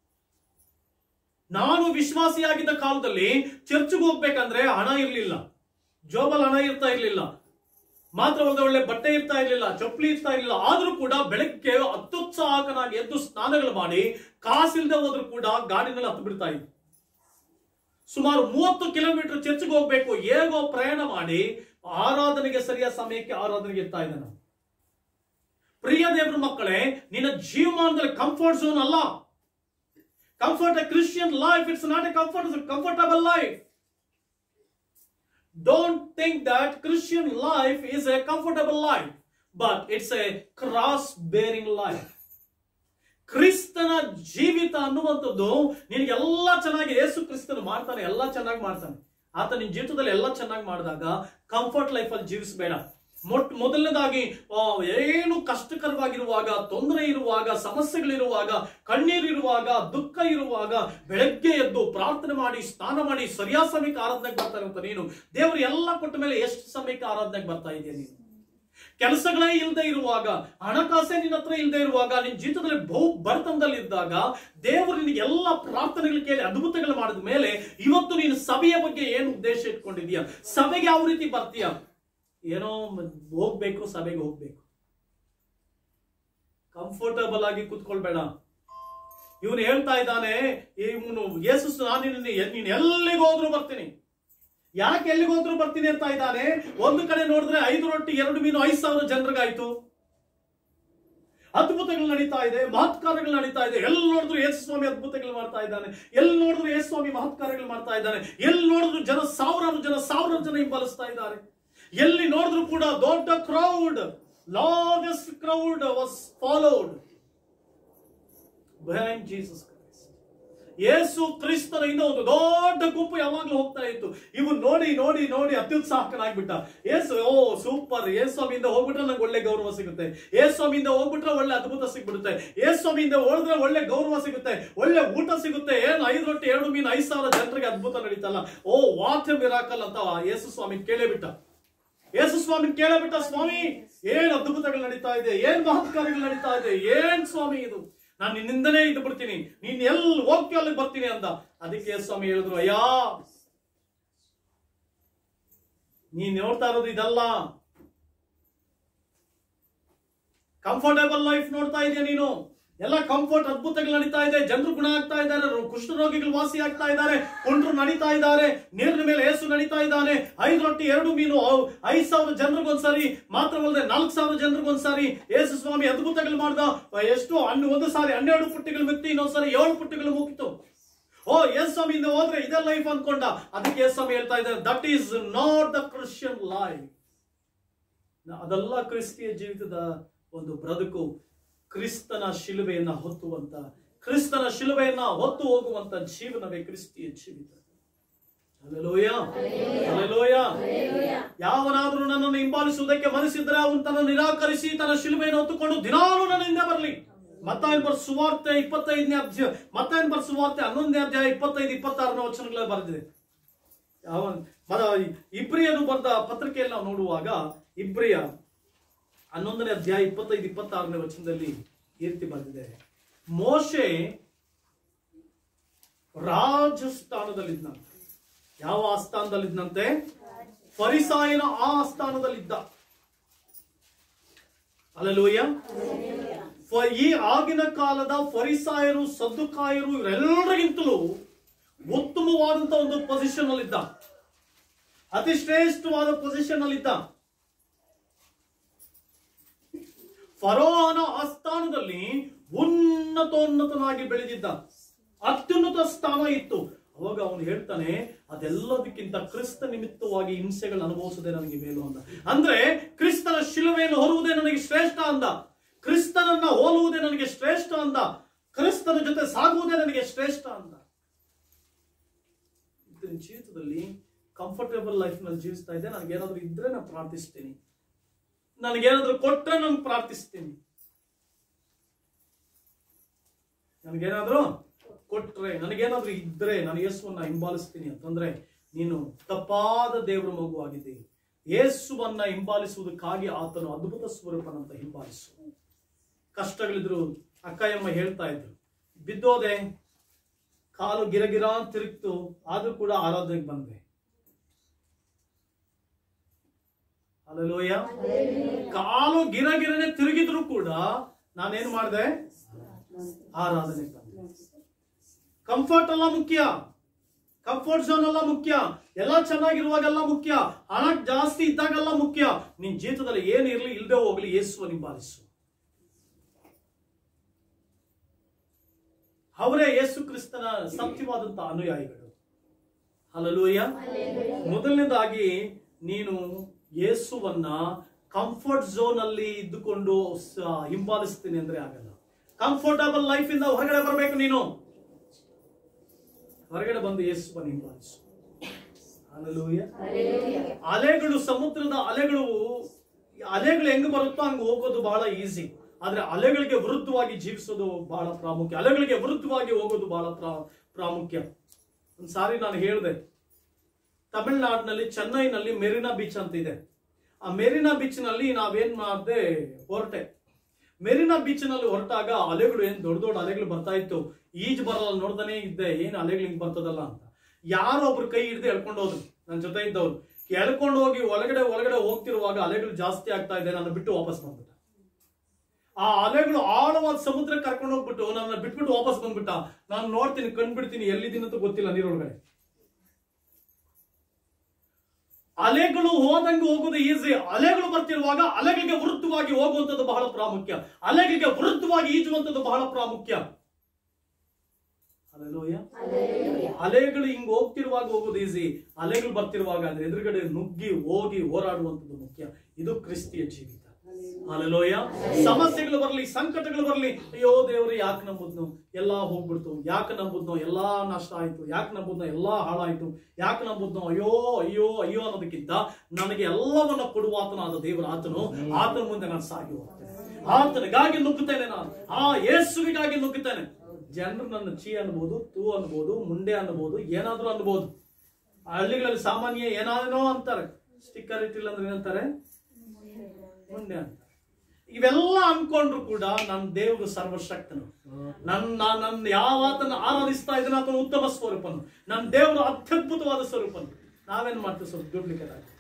ನಾನು ವಿಶ್ವಾಸಿಯಾಗಿದ್ದ ಕಾಲದಲ್ಲಿ ಚರ್ಚ್ಗೆ ಹೋಗ್ಬೇಕಂದ್ರೆ ಹಣ ಇರ್ಲಿಲ್ಲ ಜೋಬಲ್ ಹಣ ಇರ್ತಾ ಇರ್ಲಿಲ್ಲ ಮಾತ್ರವಲ್ಲದೆ ಒಳ್ಳೆ ಬಟ್ಟೆ ಇರ್ತಾ ಇರ್ಲಿಲ್ಲ ಚಪ್ಪಲಿ ಇರ್ತಾ ಇರ್ಲಿಲ್ಲ ಆದ್ರೂ ಕೂಡ ಬೆಳಗ್ಗೆ ಅತ್ಯುತ್ಸಾಹಕನಾಗಿ ಎದ್ದು ಸ್ನಾನಗಳು ಮಾಡಿ ಕಾಸಿಲ್ದೆ ಹೋದ್ರು ಕೂಡ ಗಾಡಿನಲ್ಲಿ ಹತ್ತು ಬಿಡ್ತಾ ಇದ್ದೆ ಸುಮಾರು ಮೂವತ್ತು ಕಿಲೋಮೀಟರ್ ಚರ್ಚ್ಗೆ ಹೋಗ್ಬೇಕು ಹೇಗೋ ಪ್ರಯಾಣ ಮಾಡಿ ಆರಾಧನೆಗೆ ಸರಿಯಾದ ಸಮಯಕ್ಕೆ ಆರಾಧನೆಗೆ ಇರ್ತಾ ಇದ್ದೆ ನಾನು ಪ್ರಿಯ ದೇವ್ರ ಮಕ್ಕಳೇ ನಿನ್ನ ಜೀವಮಾನದಲ್ಲಿ ಕಂಫರ್ಟ್ ಝೋನ್ ಅಲ್ಲ comfort a Christian life it's not a comfort comfortable life don't think that Christian life is a comfortable life but it's a cross bearing life ಕ್ರಿಸ್ತನ ಜೀವಿತ ಅನ್ನುವಂಥದ್ದು ನಿನಗೆ ಎಲ್ಲ ಚೆನ್ನಾಗಿ ಯೇಸು ಕ್ರಿಸ್ತನು ಮಾಡ್ತಾನೆ ಎಲ್ಲ ಚೆನ್ನಾಗಿ ಮಾಡ್ತಾನೆ ಆತ ನಿನ್ನ ಜೀವಿತದಲ್ಲಿ ಎಲ್ಲ ಚೆನ್ನಾಗಿ ಮಾಡಿದಾಗ ಕಂಫರ್ಟ್ ಲೈಫ್ ಅಲ್ಲಿ ಜೀವಿಸಬೇಡ ಮೊಟ್ಟ ಮೊದಲನೇದಾಗಿ ಆ, ಏನು ಕಷ್ಟಕರವಾಗಿರುವಾಗ ತೊಂದರೆ ಇರುವಾಗ ಸಮಸ್ಯೆಗಳಿರುವಾಗ ಕಣ್ಣೀರಿರುವಾಗ ದುಃಖ ಇರುವಾಗ ಬೆಳಗ್ಗೆ ಎದ್ದು ಪ್ರಾರ್ಥನೆ ಮಾಡಿ ಸ್ನಾನ ಮಾಡಿ ಸರಿಯಾದ ಸಮಯಕ್ಕೆ ಆರಾಧನೆಗೆ ಬರ್ತಾರೆ ಅಂತ ನೀನು ದೇವರು ಎಲ್ಲ ಕೊಟ್ಟ ಮೇಲೆ ಎಷ್ಟು ಸಮಯಕ್ಕೆ ಆರಾಧನೆಗೆ ಬರ್ತಾ ಇದೆಯಾ ನೀನು ಕೆಲಸಗಳೇ ಇಲ್ಲದೆ ಇರುವಾಗ ಹಣಕಾಸೆ ನಿನ್ನ ಹತ್ರ ಇಲ್ಲದೆ ಇರುವಾಗ ನಿನ್ನ ಜೀವಿತದಲ್ಲಿ ಬಹು ಬಡತನದಲ್ಲಿ ಇದ್ದಾಗ ದೇವರು ನಿನಗೆ ಎಲ್ಲ ಪ್ರಾರ್ಥನೆಗಳು ಕೇಳಿ ಅದ್ಭುತಗಳು ಮಾಡಿದ ಮೇಲೆ ಇವತ್ತು ನೀನು ಸಭೆಯ ಬಗ್ಗೆ ಏನು ಉದ್ದೇಶ ಇಟ್ಕೊಂಡಿದೀಯ ಸಭೆಗೆ ಯಾವ ರೀತಿ ಬರ್ತೀಯ ಏನೋ ಮ- ಹೋಗ್ಬೇಕು ಸಭೆಗೆ ಹೋಗ್ಬೇಕು ಕಂಫರ್ಟಬಲ್ ಆಗಿ ಕೂತ್ಕೊಳ್ಬೇಡ ಇವನು ಹೇಳ್ತಾ ಇದ್ದಾನೆ ಇವನು ಯೇಸು ನಾನು ನಿನ್ನ- ನೀನು ಎಲ್ಲಿಗೆ ಹೋದ್ರು ಬರ್ತೀನಿ ಯಾಕೆ ಎಲ್ಲಿಗೆ ಹೋದ್ರು ಬರ್ತೀನಿ ಅಂತ ಇದ್ದಾನೆ ಒಂದು ಕಡೆ ನೋಡಿದ್ರೆ ಐದು ರೊಟ್ಟಿ ಎರಡು ಮೀನು ಐದು ಸಾವಿರ ಜನರಿಗಾಯ್ತು ಅದ್ಭುತಗಳು ನಡೀತಾ ಇದೆ ಮಹತ್ಕಾರ್ಯಗಳು ನಡೀತಾ ಇದೆ ಎಲ್ಲಿ ನೋಡಿದ್ರು ಯೇಸು ಸ್ವಾಮಿ ಅದ್ಭುತಗಳು ಮಾಡ್ತಾ ಇದ್ದಾನೆ ಎಲ್ಲಿ ನೋಡಿದ್ರು ಯೇಸು ಸ್ವಾಮಿ ಮಹತ್ಕಾರ್ಯಗಳು ಮಾಡ್ತಾ ಇದ್ದಾನೆ ಎಲ್ಲಿ ನೋಡಿದ್ರು ಜನ ಸಾವಿರಾರು ಜನ ಸಾವಿರಾರು ಜನ ಹಿಂಬಾಲಿಸ್ತಾ ಇದ್ದಾರೆ ಎಲ್ಲಿ ನೋಡಿದ್ರು ಕೂಡ ದೊಡ್ಡ crowd largest crowd was followed behind Jesus Christ. ಯೇಸು ಕ್ರಿಸ್ತನ ಇಂದ ಒಂದು ದೊಡ್ಡ ಗುಂಪು ಯಾವಾಗ್ಲೂ ಹೋಗ್ತಾ ಇತ್ತು ಇವನ್ ನೋಡಿ ನೋಡಿ ನೋಡಿ ಅತ್ಯುತ್ಸಾಹಕನಾಗ್ಬಿಟ್ಟ ಯೇಸು ಓ ಸೂಪರ್ ಯೇಸ್ವಾಮಿಯಿಂದ ಹೋಗ್ಬಿಟ್ರೆ ನಂಗೆ ಒಳ್ಳೆ ಗೌರವ ಸಿಗುತ್ತೆ ಯೇಸ್ವಾಮಿಯಿಂದ ಹೋಗ್ಬಿಟ್ರೆ ಒಳ್ಳೆ ಅದ್ಭುತ ಸಿಗ್ಬಿಡುತ್ತೆ ಯೇಸ್ವಾಮಿಯಿಂದ ಹೋದ್ರೆ ಒಳ್ಳೆ ಗೌರವ ಸಿಗುತ್ತೆ ಒಳ್ಳೆ ಊಟ ಸಿಗುತ್ತೆ ಏನ್ ಐದು ರೊಟ್ಟಿ ಎರಡು ಮೀನು ಐದು ಸಾವಿರ ಜನರಿಗೆ ಅದ್ಭುತ ನಡೀತಲ್ಲ ಓ ವಾಟ್ ಮಿರಾಕಲ್ ಅಂತ ಯೇಸು ಸ್ವಾಮಿ ಕೇಳೇ ಬಿಟ್ಟ ಯೇಸು ಸ್ವಾಮಿ ಕೇಳಬಿಟ್ಟ ಸ್ವಾಮಿ ಏನ್ ಅದ್ಭುತಗಳು ನಡೀತಾ ಇದೆ ಏನ್ ಮಹತ್ಕಾರ್ಯಗಳು ನಡೀತಾ ಇದೆ ಏನ್ ಸ್ವಾಮಿ ಇದು ನಾನು ನಿನ್ನಿಂದನೇ ಇದು ಬಿಡ್ತೀನಿ ನೀನ್ ಎಲ್ಲಿ ಹೋಗ್ತೀಯ ಅಲ್ಲಿಗೆ ಬರ್ತೀನಿ ಅಂದ ಅದಕ್ಕೆ ಯೇಸು ಸ್ವಾಮಿ ಹೇಳಿದ್ರು ಅಯ್ಯ ನೀನ್ ನೋಡ್ತಾ ಇರೋದು ಇದಲ್ಲ ಕಂಫರ್ಟೇಬಲ್ ಲೈಫ್ ನೋಡ್ತಾ ಇದೆಯಾ ನೀನು ಎಲ್ಲ ಕಂಫರ್ಟ್ ಅದ್ಭುತಗಳು ನಡೀತಾ ಇದೆ ಜನರು ಗುಣ ಆಗ್ತಾ ಇದ್ದಾರೆ ರೋ- ಕುಷ್ಠರೋಗಿಗಳು ವಾಸಿ ಆಗ್ತಾ ಇದ್ದಾರೆ ಕೊಂಡ್ರು ನಡೀತಾ ಇದ್ದಾರೆ ನೀರಿನ ಮೇಲೆ ಏಸು ನಡೀತಾ ಇದ್ದಾನೆ ಐದು ರೊಟ್ಟಿ ಎರಡು ಮೀನು ಅವ್- ಐದ್ ಸಾವಿರ ಜನರಿಗೊಂದ್ಸರಿ ಮಾತ್ರವಲ್ಲದೆ ನಾಲ್ಕು ಸಾವಿರ ಜನರಿಗೊಂದ್ಸರಿ ಏಸು ಸ್ವಾಮಿ ಅದ್ಭುತಗಳು ಮಾಡ್ದ ಎಷ್ಟು ಹಣ್ಣು ಒಂದು ಸಾರಿ ಹನ್ನೆರಡು ಪುಟ್ಟಿಗಳು ಮಿಕ್ತಿ ಇನ್ನೊಂದ್ಸರಿ ಏಳು ಪುಟ್ಟಿಗಳು ಮುಗಿತು ಓ ಯೇಸು ಸ್ವಾಮಿಯಿಂದ ಹೋದ್ರೆ ಇದೇ ಲೈಫ್ ಅನ್ಕೊಂಡ ಅದಕ್ಕೆ ಯೇಸು ಸ್ವಾಮಿ ಹೇಳ್ತಾ ಇದ್ದಾರೆ that is not the Christian life ಅದೆಲ್ಲ ಕ್ರಿಸ್ತಿಯ ಜೀವಿತದ ಒಂದು ಬ್ರದುಕು ಕ್ರಿಸ್ತನ ಶಿಲುಬೆಯನ್ನ ಹೊತ್ತುವಂತ ಕ್ರಿಸ್ತನ ಶಿಲುಬೆಯನ್ನ ಹೊತ್ತು ಹೋಗುವಂತ ಜೀವನವೇ ಕ್ರಿಸ್ತಿಯ ಜೀವಿತ ಹಲ್ಲೆಲೂಯ ಹಲ್ಲೆಲೂಯ ಯಾವನಾದ್ರೂ ನನ್ನನ್ನು ಹಿಂಬಾಲಿಸುವುದಕ್ಕೆ ಮನಸ್ಸಿದ್ರೆ ಅವನು ತನ್ನ ನಿರಾಕರಿಸಿ ತನ್ನ ಶಿಲುಬೆಯನ್ನು ಹೊತ್ತುಕೊಂಡು ದಿನಾಲೂ ನನ್ನ ಹಿಂದೆ ಬರಲಿ ಮತ್ತಾಯನ್ ಬರ್ ಸುವಾರ್ತೆ ಇಪ್ಪತ್ತೈದನೇ ಅಧ್ಯಾಯ ಮತ್ತಾಯನ್ ಬರ್ ಸುವಾರ್ತೆ ಹನ್ನೊಂದನೇ ಅಧ್ಯಾಯ ಇಪ್ಪತ್ತೈದು ಇಪ್ಪತ್ತಾರನೇ ವಚನಗಳ ಬರೆದಿದೆ ಯಾವ ಮದ ಇಬ್ರಿಯನು ಬರೆದ ಪತ್ರಿಕೆಯಲ್ಲಿ ನಾವು ನೋಡುವಾಗ ಇಬ್ರಿಯ ಹನ್ನೊಂದನೇ ಅಧ್ಯಾಯ ಇಪ್ಪತ್ತೈದು ಇಪ್ಪತ್ತಾರನೇ ವಚನದಲ್ಲಿ ಈ ರೀತಿ ಬರೆದಿದೆ ಮೋಶೆ ರಾಜಸ್ಥಾನದಲ್ಲಿದ್ದಂತೆ ಯಾವ ಆಸ್ಥಾನದಲ್ಲಿದ್ದಂತೆ ಫರಿಸಾಯನ ಆ ಆಸ್ಥಾನದಲ್ಲಿದ್ದ ಅಲ್ಲಲೂಯ ಫ- ಈ ಆಗಿನ ಕಾಲದ ಫರಿಸಾಯರು ಸದ್ದುಕಾಯರು ಇವರೆಲ್ಲರಿಗಿಂತಲೂ ಉತ್ತಮವಾದಂತ ಒಂದು ಪೊಸಿಷನ್ ಅಲ್ಲಿದ್ದ ಅತಿ ಶ್ರೇಷ್ಠವಾದ ಪೊಸಿಷನ್ ಅಲ್ಲಿದ್ದ ಫರೋಹನ ಆಸ್ಥಾನದಲ್ಲಿ ಉನ್ನತೋನ್ನತನಾಗಿ ಬೆಳೆದಿದ್ದ ಅತ್ಯುನ್ನತ ಸ್ಥಾನ ಇತ್ತು ಅವಾಗ ಅವನು ಹೇಳ್ತಾನೆ ಅದೆಲ್ಲದಕ್ಕಿಂತ ಕ್ರಿಸ್ತ ನಿಮಿತ್ತವಾಗಿ ಹಿಂಸೆಗಳು ಅನುಭವಿಸದೆ ನನಗೆ ಮೇಲು ಅಂದ ಅಂದ್ರೆ ಕ್ರಿಸ್ತನ ಶಿಲುವೆಯನ್ನು ಹೊರುವುದೇ ನನಗೆ ಶ್ರೇಷ್ಠ ಅಂದ ಕ್ರಿಸ್ತನನ್ನ ಹೋಲುವುದೇ ನನಗೆ ಶ್ರೇಷ್ಠ ಅಂದ ಕ್ರಿಸ್ತನ ಜೊತೆ ಸಾಗುವುದೇ ನನಗೆ ಶ್ರೇಷ್ಠ ಅಂದ ಇದನ್ನ ಜೀವಿತದಲ್ಲಿ ಕಂಫರ್ಟೇಬಲ್ ಲೈಫ್ ನಲ್ಲಿ ಜೀವಿಸ್ತಾ ಇದ್ದೆ ನನಗೇನಾದ್ರೂ ಇದ್ರೆ ನಾನು ಪ್ರಾರ್ಥಿಸ್ತೀನಿ ನನಗೇನಾದ್ರೂ ಕೊಟ್ರೆ ನಾನು ಪ್ರಾರ್ಥಿಸ್ತೀನಿ ನನಗೇನಾದ್ರೂ ಕೊಟ್ರೆ ನನಗೇನಾದ್ರೂ ಇದ್ರೆ ನಾನು ಯೇಸುವನ್ನ ಹಿಂಬಾಲಿಸ್ತೀನಿ ಅಂತಂದ್ರೆ ನೀನು ತಪ್ಪಾದ ದೇವರ ಮಗುವಾಗಿದ್ದೆ ಯೇಸುವನ್ನ ಹಿಂಬಾಲಿಸುವುದಕ್ಕಾಗಿ ಆತನು ಅದ್ಭುತ ಸ್ವರೂಪನಂತ ಹಿಂಬಾಲಿಸು ಕಷ್ಟಗಳಿದ್ರು ಅಕ್ಕಯ್ಯಮ್ಮ ಹೇಳ್ತಾ ಇದ್ರು ಬಿದ್ದೋದೆ ಕಾಲು ಗಿರಗಿರ ಅಂತ ತಿರುಗ್ತು ಆದ್ರೂ ಕೂಡ ಆರಾಧನೆಗೆ ಬಂದೆ ಅಲ್ಲೋಯ ಕಾಲು ಗಿರಗಿರನೆ ತಿರುಗಿದ್ರು ಕೂಡ ನಾನೇನ್ ಮಾಡಿದೆ ಆರಾಧನೆಗೆ ಬಂದೆ ಕಂಫರ್ಟ್ ಎಲ್ಲ ಮುಖ್ಯ ಕಂಫರ್ಟ್ ಝೋನ್ ಎಲ್ಲ ಮುಖ್ಯ ಎಲ್ಲ ಚೆನ್ನಾಗಿರುವಾಗೆಲ್ಲ ಮುಖ್ಯ ಹಣ ಜಾಸ್ತಿ ಇದ್ದಾಗೆಲ್ಲ ಮುಖ್ಯ ನಿನ್ ಜೀವಿತದಲ್ಲಿ ಏನ್ ಇರ್ಲಿ ಇಲ್ದೆ ಹೋಗ್ಲಿ ಯೇಸುವ ನಿಂಬಾಲಿಸು ಅವರೇ ಯೇಸು ಕ್ರಿಸ್ತನ ಸತ್ಯವಾದಂತ ಅನುಯಾಯಿಗಳು ಹಲಲೂಯ ಮೊದಲನೇದಾಗಿ ನೀನು ಯೇಸುವನ್ನ ಕಂಫರ್ಟ್ ಝೋನ್ ಅಲ್ಲಿ ಇದ್ದುಕೊಂಡು ಸ- ಹಿಂಬಾಲಿಸ್ತೀನಿ ಅಂದ್ರೆ ಆಗಲ್ಲ ಕಂಫರ್ಟಬಲ್ ಲೈಫ್ ಇಂದ ಹೊರಗಡೆ ಬರಬೇಕು ನೀನು ಹೊರಗಡೆ ಬಂದು ಯೇಸುವನ್ನ ಹಿಂಬಾಲಿಸು ಹಲಲೂಯ ಅಲೆಗಳು ಸಮುದ್ರದ ಅಲೆಗಳು ಅಲೆಗಳು ಹೆಂಗ್ ಬರುತ್ತೋ ಹಂಗ ಹೋಗೋದು ಬಹಳ ಈಸಿ ಆದ್ರೆ ಅಲೆಗಳಿಗೆ ವಿರುದ್ಧವಾಗಿ ಜೀವಿಸೋದು ಬಹಳ ಪ್ರಾಮುಖ್ಯ ಅಲೆಗಳಿಗೆ ವಿರುದ್ಧವಾಗಿ ಹೋಗೋದು ಬಹಳ ಪ್ರಾ- ಪ್ರಾಮುಖ್ಯ ಒಂದ್ ಸಾರಿ ನಾನು ಹೇಳಿದೆ ತಮಿಳ್ನಾಡಿನಲ್ಲಿ ಚೆನ್ನೈನಲ್ಲಿ ಮೆರಿನಾ ಬೀಚ್ ಅಂತ ಇದೆ ಆ ಮೆರಿನಾ ಬೀಚ್ ನಲ್ಲಿ ನಾವೇನ್ ಮಾಡಿದೆ ಹೊರಟೆ ಮೆರಿನಾ ಬೀಚ್ ನಲ್ಲಿ ಹೊರಟಾಗ ಅಲೆಗಳು ಏನ್ ದೊಡ್ಡ ದೊಡ್ಡ ಅಲೆಗಳು ಬರ್ತಾ ಇತ್ತು ಈಜ್ ಬರಲ್ಲ ನೋಡ್ತಾನೆ ಇದ್ದೆ ಏನ್ ಅಲೆಗಳು ಹಿಂಗ್ ಬರ್ತದಲ್ಲ ಅಂತ ಯಾರೋ ಒಬ್ರು ಕೈ ಹಿಡ್ದು ಎಳ್ಕೊಂಡು ಹೋದ್ರು ನನ್ನ ಜೊತೆ ಇದ್ದವ್ರು ಎಳ್ಕೊಂಡು ಹೋಗಿ ಒಳಗಡೆ ಒಳಗಡೆ ಹೋಗ್ತಿರುವಾಗ ಅಲೆಗಳು ಜಾಸ್ತಿ ಆಗ್ತಾ ಇದೆ ನನ್ನ ಬಿಟ್ಟು ವಾಪಸ್ ಬಂದ್ಬಿಟ್ಟ ಆ ಅಲೆಗಳು ಆಳವಾದ ಸಮುದ್ರ ಕರ್ಕೊಂಡು ಹೋಗ್ಬಿಟ್ಟು ನನ್ನ ಬಿಟ್ಬಿಟ್ಟು ವಾಪಸ್ ಬಂದ್ಬಿಟ್ಟ ನಾನು ನೋಡ್ತೀನಿ ಕಂಡ್ಬಿಡ್ತೀನಿ ಎಲ್ಲಿದ್ದೀನಿ ಅಂತ ಗೊತ್ತಿಲ್ಲ ನೀರೊಳಗಡೆ ಅಲೆಗಳು ಹೋದಂಗೆ ಹೋಗೋದು ಈಸಿ ಅಲೆಗಳು ಬರ್ತಿರುವಾಗ ಅಲೆಗಳಿಗೆ ವಿರುದ್ಧವಾಗಿ ಹೋಗುವಂಥದ್ದು ಬಹಳ ಪ್ರಾಮುಖ್ಯ ಅಲೆಗಳಿಗೆ ವಿರುದ್ಧವಾಗಿ ಈಜುವಂಥದ್ದು ಬಹಳ ಪ್ರಾಮುಖ್ಯ Hallelujah. ಅಲೆಗಳು ಹಿಂಗ್ ಹೋಗ್ತಿರುವಾಗ ಹೋಗೋದು ಈಸಿ ಅಲೆಗಳು ಬರ್ತಿರುವಾಗ ಅದ್ರ ಎದುರುಗಡೆ ನುಗ್ಗಿ ಹೋಗಿ ಹೋರಾಡುವಂಥದ್ದು ಮುಖ್ಯ ಇದು ಕ್ರಿಸ್ತಿಯ ಜೀವಿತ ಅಲೆಲೋಯ ಸಮಸ್ಯೆಗಳು ಬರಲಿ ಸಂಕಟಗಳು ಬರಲಿ ಅಯ್ಯೋ ದೇವ್ರೆ ಯಾಕೆ ನಂಬುದ್ನು ಎಲ್ಲಾ ಹೋಗ್ಬಿಡ್ತು ಯಾಕೆ ನಂಬುದ್ನೋ ಎಲ್ಲಾ ನಷ್ಟ ಆಯ್ತು ಯಾಕೆ ನಂಬುದ್ನೋ ಎಲ್ಲಾ ಹಾಳಾಯ್ತು ಯಾಕೆ ನಂಬುದ್ನೋ ಅಯ್ಯೋ ಅಯ್ಯೋ ಅಯ್ಯೋ ಅನ್ನೋದಕ್ಕಿಂತ ನನಗೆ ಎಲ್ಲವನ್ನ ಕೊಡುವಾತನಾದ ದೇವರ ಆತನು ಆತನ ಮುಂದೆ ನಾನು ಸಾಗಿ ಹೋಗ್ತೇನೆ ಆತನಿಗಾಗಿ ನುಗ್ಗುತ್ತೇನೆ ನಾನು ಆ ಯೇಸುವಿಗಾಗಿ ನುಗ್ಗುತ್ತೇನೆ ಜನರು ನನ್ನ ಚೀ ಅನ್ಬೋದು ತೂ ಅನ್ಬೋದು ಮುಂಡೆ ಅನ್ಬೋದು ಏನಾದ್ರೂ ಅನ್ಬೋದು ಹಳ್ಳಿಗಳಲ್ಲಿ ಸಾಮಾನ್ಯ ಏನಾದ್ರೂ ಅಂತಾರೆ ಸ್ಟಿಕ್ಕರ್ ಇಟ್ಟಿಲ್ಲ ಅಂದ್ರೆ ಏನಂತಾರೆ ಮುಂದೆ ಅಂತಾರೆ ಇವೆಲ್ಲ ಅನ್ಕೊಂಡ್ರು ಕೂಡ ನನ್ನ ದೇವರು ಸರ್ವಶಕ್ತನು ನನ್ನ ನನ್ನ ಯಾವಾತನ ಆರಾಧಿಸ್ತಾ ಇದ್ದಾನೆ ಆತನ ಉತ್ತಮ ಸ್ವರೂಪನು ನನ್ನ ದೇವರು ಅತ್ಯದ್ಭುತವಾದ ಸ್ವರೂಪನು ನಾವೇನ್ ಮಾಡ್ತೀವಿ ಸ್ವಲ್ಪ ಡೂಪ್ಲಿಕೇಟ್ ಆಗಿ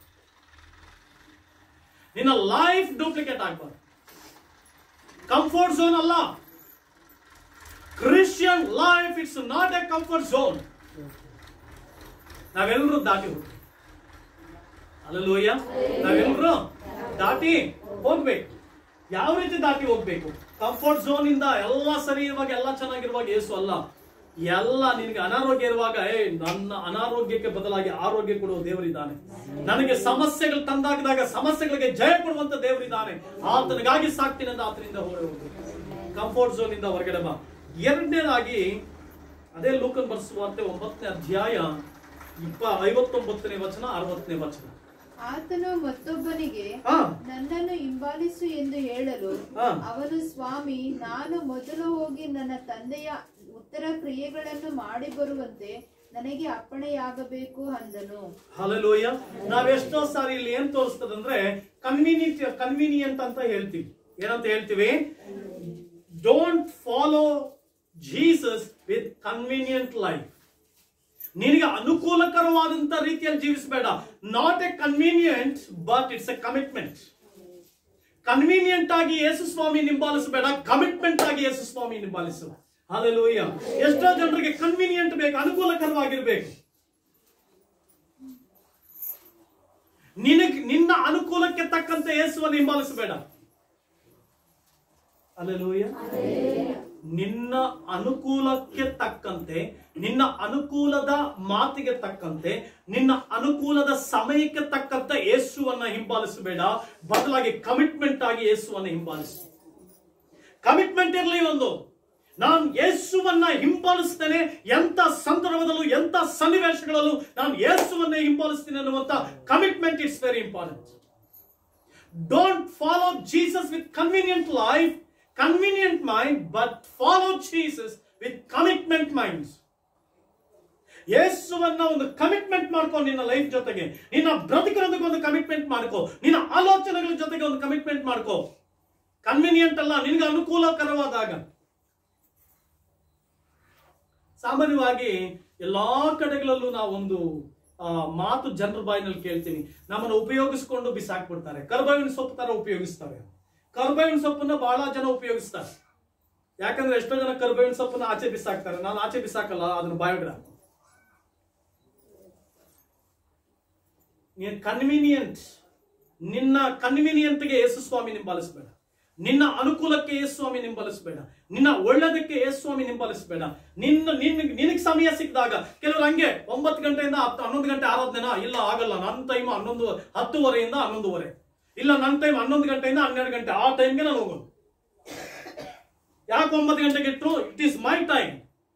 ನಿನ್ನ ಲೈಫ್ ಡೂಪ್ಲಿಕೇಟ್ ಆಗ್ಬಾರ್ದು ಕಂಫರ್ಟ್ ಝೋನ್ ಅಲ್ಲ Christian life it's not a comfort zone ನಾವೆಲ್ಲರೂ ದಾಟಿ ಹೋಗ್ತೀವಿ ಅಲ್ಲೂಯ್ಯ ನಾವೆಲ್ಲರೂ ದಾಟಿ ಹೋಗ್ಬೇಕು ಯಾವ ರೀತಿ ದಾಟಿ ಹೋಗ್ಬೇಕು ಕಂಫರ್ಟ್ ಝೋನ್ ಇಂದ ಎಲ್ಲ ಸರಿ ಇರುವಾಗ ಎಲ್ಲ ಚೆನ್ನಾಗಿರುವಾಗ ಏಸು ಅಲ್ಲ ಎಲ್ಲ ನಿನಗೆ ಅನಾರೋಗ್ಯ ಇರುವಾಗ ಏ ನನ್ನ ಅನಾರೋಗ್ಯಕ್ಕೆ ಬದಲಾಗಿ ಆರೋಗ್ಯ ಕೊಡುವ ದೇವರಿದ್ದಾನೆ ನನಗೆ ಸಮಸ್ಯೆಗಳು ತಂದಾಗದಾಗ ಸಮಸ್ಯೆಗಳಿಗೆ ಜಯ ಕೊಡುವಂತ ದೇವರಿದ್ದಾನೆ ಆತನಿಗಾಗಿ ಸಾಕ್ತೀನಿ ಅಂತ ಆತನಿಂದ ಹೊರಗೆ ಹೋಗ್ಬೇಕು ಕಂಫರ್ಟ್ ಝೋನ್ ಇಂದ ಹೊರಗಡೆ ಬಾ ಎರಡನೇದಾಗಿ ಅದೇ ಲೂಕನ್ ಬರ್ಸುವಂತೆ ಒಂಬತ್ತನೇ ಅಧ್ಯಾಯ ಇಪ್ಪ ಐವತ್ತೊಂಬತ್ತನೇ ವಚನ ಅರವತ್ತನೇ ವಚನ ಆತನು ಮತ್ತೊಬ್ಬನಿಗೆ ಹಾ ನನ್ನನ್ನು ಹಿಂಬಾಲಿಸು ಎಂದು ಹೇಳಲು ಹಾ. ಅವನು ಸ್ವಾಮಿ ನಾನು ಮೊದಲು ಹೋಗಿ ನನ್ನ ತಂದೆಯ ಉತ್ತರ ಕ್ರಿಯೆಗಳನ್ನು ಮಾಡಿ ಬರುವಂತೆ ನನಗೆ ಅಪ್ಪಣೆಯಾಗಬೇಕು ಅಂದನು ಹಲಲೋಯ ನಾವೆಷ್ಟೋ ಸಾರಿ ಇಲ್ಲಿ ಏನ್ ತೋರಿಸ್ತದಂದ್ರೆ ಕನ್ವೀನಿಯಂಟ್ ಕನ್ವೀನಿಯಂಟ್ ಅಂತ ಹೇಳ್ತೀವಿ ಏನಂತ ಹೇಳ್ತೀವಿ don't follow Jesus with convenient life ನಿನಗೆ ಅನುಕೂಲಕರವಾದಂತ ರೀತಿಯಲ್ಲಿ ಜೀವಿಸಬೇಡ not a convenient but it's a commitment convenient ಆಗಿ ಯೇಸು ಸ್ವಾಮಿ ನಿಂಬಾಲಿಸಬೇಡ ಕಮಿಟ್ಮೆಂಟ್ ಆಗಿ ಯೇಸು ಸ್ವಾಮಿ ನಿಂಬಾಲಿಸು ಹಾಲೆಲೂಯ ಎಷ್ಟೋ ಜನರಿಗೆ ಕನ್ವೀನಿಯಂಟ್ ಬೇಕು ಅನುಕೂಲಕರವಾಗಿರ್ಬೇಕು ನಿನಗ್ ನಿನ್ನ ಅನುಕೂಲಕ್ಕೆ ತಕ್ಕಂತೆ ಯೇಸುವನ್ನು ಹಿಂಬಾಲಿಸಬೇಡ ಅಲ್ಲೆಲೂಯ ನಿನ್ನ ಅನುಕೂಲಕ್ಕೆ ತಕ್ಕಂತೆ ನಿನ್ನ ಅನುಕೂಲದ ಮಾತಿಗೆ ತಕ್ಕಂತೆ ನಿನ್ನ ಅನುಕೂಲದ ಸಮಯಕ್ಕೆ ತಕ್ಕಂತೆ ಯೇಸುವನ್ನ ಹಿಂಬಾಲಿಸಬೇಡ ಬದಲಾಗಿ ಕಮಿಟ್ಮೆಂಟ್ ಆಗಿ ಯೇಸುವನ್ನ ಹಿಂಬಾಲಿಸು ಕಮಿಟ್ಮೆಂಟ್ ಇರಲಿ ಒಂದು ನಾನು ಯೇಸುವನ್ನ ಹಿಂಬಾಲಿಸ್ತೇನೆ ಎಂತ ಸಂದರ್ಭದಲ್ಲೂ ಎಂತ ಸನ್ನಿವೇಶಗಳಲ್ಲೂ ನಾನು ಯೇಸುವನ್ನೇ ಹಿಂಬಾಲಿಸ್ತೀನಿ ಅನ್ನುವಂತ commitment it's very important don't follow Jesus with convenient life convenient mind but follow Jesus with commitment minds ಯೇಸುವನ್ನ ಒಂದು ಕಮಿಟ್ಮೆಂಟ್ ಮಾಡ್ಕೊ ನಿನ್ನ ಲೈಫ್ ಜೊತೆಗೆ ನಿನ್ನ ಬ್ರತಿಕರೊಂದಿಗೆ ಒಂದು ಕಮಿಟ್ಮೆಂಟ್ ಮಾಡ್ಕೋ ನಿನ್ನ ಆಲೋಚನೆಗಳ ಜೊತೆಗೆ ಒಂದು ಕಮಿಟ್ಮೆಂಟ್ ಮಾಡ್ಕೋ ಕನ್ವೀನಿಯಂಟ್ ಅಲ್ಲ ನಿನ್ಗೆ ಅನುಕೂಲಕರವಾದಾಗ ಸಾಮಾನ್ಯವಾಗಿ ಎಲ್ಲಾ ಕಡೆಗಳಲ್ಲೂ ನಾವೊಂದು ಆ, ಮಾತು ಜನರ ಬಾಯಿನಲ್ಲಿ ಕೇಳ್ತೀನಿ ನಮ್ಮನ್ನು ಉಪಯೋಗಿಸ್ಕೊಂಡು ಬಿಸಾಕ್ಬಿಡ್ತಾರೆ ಕರ್ಬೇವಿನ ಸೊಪ್ಪು ತರ ಉಪಯೋಗಿಸ್ತಾರೆ ಕರ್ಬೇವಿನ ಸೊಪ್ಪನ್ನ ಬಹಳ ಜನ ಉಪಯೋಗಿಸ್ತಾರೆ ಯಾಕಂದ್ರೆ ಎಷ್ಟೋ ಜನ ಕರ್ಬೇವಿನ ಸೊಪ್ಪನ್ನ ಆಚೆ ಬಿಸಾಕ್ತಾರೆ ನಾನು ಆಚೆ ಬಿಸಾಕಲ್ಲ ಅದನ್ನ ಬಾಯೋಗ್ರ ಕನ್ವೀನಿಯಂಟ್ ನಿನ್ನ ಕನ್ವೀನಿಯಂಟ್ಗೆ ಯೇಸು ಸ್ವಾಮಿ ನಿಂಬಾಲಿಸಬೇಡ ನಿನ್ನ ಅನುಕೂಲಕ್ಕೆ ಯೇಸು ಸ್ವಾಮಿ ನಿಂಬಲಿಸಬೇಡ ನಿನ್ನ ಒಳ್ಳೆದಕ್ಕೆ ಯೇಸು ಸ್ವಾಮಿ ನಿಂಬಲಿಸಬೇಡ ನಿನ್ನ ನಿನ್ನ ನಿನಗೆ ಸಮಯ ಸಿಕ್ಕಿದಾಗ ಕೆಲವರು ಹಂಗೆ ಒಂಬತ್ತು ಗಂಟೆಯಿಂದ ಹತ್ತು ಹನ್ನೊಂದು ಗಂಟೆ ಆರಾಧನೆನಾ ಇಲ್ಲ ಆಗಲ್ಲ ನನ್ನ ಟೈಮ್ ಹನ್ನೊಂದು ಹತ್ತುವರೆಯಿಂದ ಹನ್ನೊಂದುವರೆ ಇಲ್ಲ ನನ್ನ ಟೈಮ್ ಹನ್ನೊಂದು ಗಂಟೆಯಿಂದ ಹನ್ನೆರಡು ಗಂಟೆ ಆ ಟೈಮ್ಗೆ ನಾನು ಹೋಗೋದು ಯಾಕೆ ಒಂಬತ್ತು ಗಂಟೆಗೆ ಇಟ್ಟರು ಇಟ್ ಈಸ್ ಮೈ ಟೈಮ್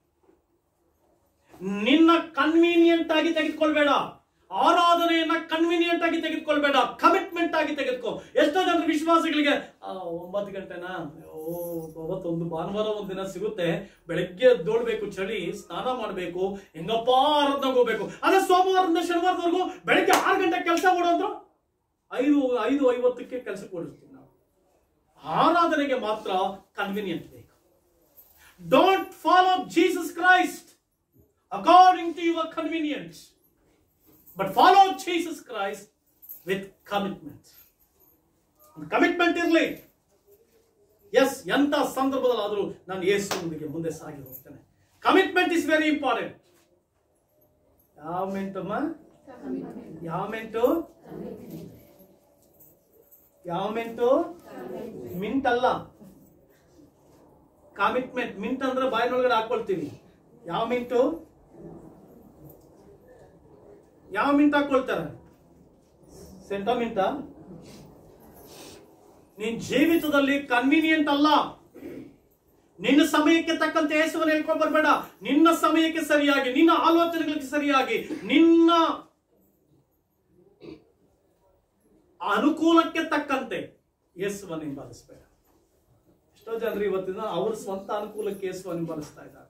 ನಿನ್ನ ಕನ್ವೀನಿಯಂಟ್ ಆಗಿ ತೆಗೆದುಕೊಳ್ಬೇಡ ಆರಾಧನೆಯನ್ನ ಕನ್ವೀನಿಯಂಟ್ ಆಗಿ ತೆಗೆದುಕೊಳ್ಬೇಡ ಕಮಿಟ್ಮೆಂಟ್ ಆಗಿ ತೆಗೆದುಕೋ ಎಷ್ಟೋ ಜನರ ವಿಶ್ವಾಸಗಳಿಗೆ ಆ, ಒಂಬತ್ತು ಗಂಟೆನಾ ಓ ಅವತ್ತೊಂದು ಭಾನುವಾರ ಒಂದ್ ದಿನ ಸಿಗುತ್ತೆ ಬೆಳಗ್ಗೆ ಎದ್ದೋಳ್ಬೇಕು ಚಳಿ ಸ್ನಾನ ಮಾಡ್ಬೇಕು ಹೆಂಗಪ್ಪ ಆರಾಧನೆಗೆ ಹೋಗ್ಬೇಕು ಅದೇ ಸೋಮವಾರದಿಂದ ಶನಿವಾರದವರೆಗೂ ಬೆಳಗ್ಗೆ ಆರು ಗಂಟೆ ಕೆಲಸ ಕೊಡೋದ್ರು ಐದು ಐದು ಐವತ್ತಕ್ಕೆ ಕೆಲಸಕ್ಕೆ ಓಡಿಸ್ತೀವಿ ನಾವು ಆರಾಧನೆಗೆ ಮಾತ್ರ ಕನ್ವೀನಿಯಂಟ್ ಬೇಕು don't follow Jesus Christ according to your convenience but follow Jesus Christ with commitment commitment ಇರಲಿ ಎಸ್ ಎಂತ ಸಂದರ್ಭದಲ್ಲಾದರೂ ನಾನು ಯೇಸುವಿನೊಂದಿಗೆ ಮುಂದೆ ಸಾಗಿ ಹೋಗ್ತೇನೆ ಕಮಿಟ್ಮೆಂಟ್ ಇಸ್ ವೆರಿ ಇಂಪಾರ್ಟೆಂಟ್ ಯಾವ ಮೆಂಟಮ್ಮ ಯಾವ ಮೆಂಟು ಯಾವ ಮೆಂಟು ಮಿಂಟ್ ಅಲ್ಲ ಕಮಿಟ್ಮೆಂಟ್ ಮಿಂಟ್ ಅಂದ್ರೆ ಬಾಯಿನೊಳಗಡೆ ಹಾಕೊಳ್ತೀವಿ ಯಾವ ಮಿಂಟು ಯಾವ ಮಿಂಟ್ ಹಾಕೊಳ್ತಾರೆ ಸೆಂಟೋ ಮಿಂಟ ನಿನ್ ಜೀವಿತದಲ್ಲಿ ಕನ್ವೀನಿಯಂಟ್ ಅಲ್ಲ ನಿನ್ನ ಸಮಯಕ್ಕೆ ತಕ್ಕಂತೆ ಯೇಸುವನ್ನು ಹೇಳ್ಕೊಂಡು ಬರ್ಬೇಡ ನಿನ್ನ ಸಮಯಕ್ಕೆ ಸರಿಯಾಗಿ ನಿನ್ನ ಆಲೋಚನೆಗಳಿಗೆ ಸರಿಯಾಗಿ ನಿನ್ನ ಅನುಕೂಲಕ್ಕೆ ತಕ್ಕಂತೆ ಯೇಸುವನ್ನು ಹಿಂಬಾಲಿಸಬೇಡ ಎಷ್ಟೋ ಜನರು ಇವತ್ತಿನ ಅವ್ರ ಸ್ವಂತ ಅನುಕೂಲಕ್ಕೆ ಯೇಸುವನ್ನು ಹಿಂಬಾಲಿಸ್ತಾ ಇದ್ದಾರೆ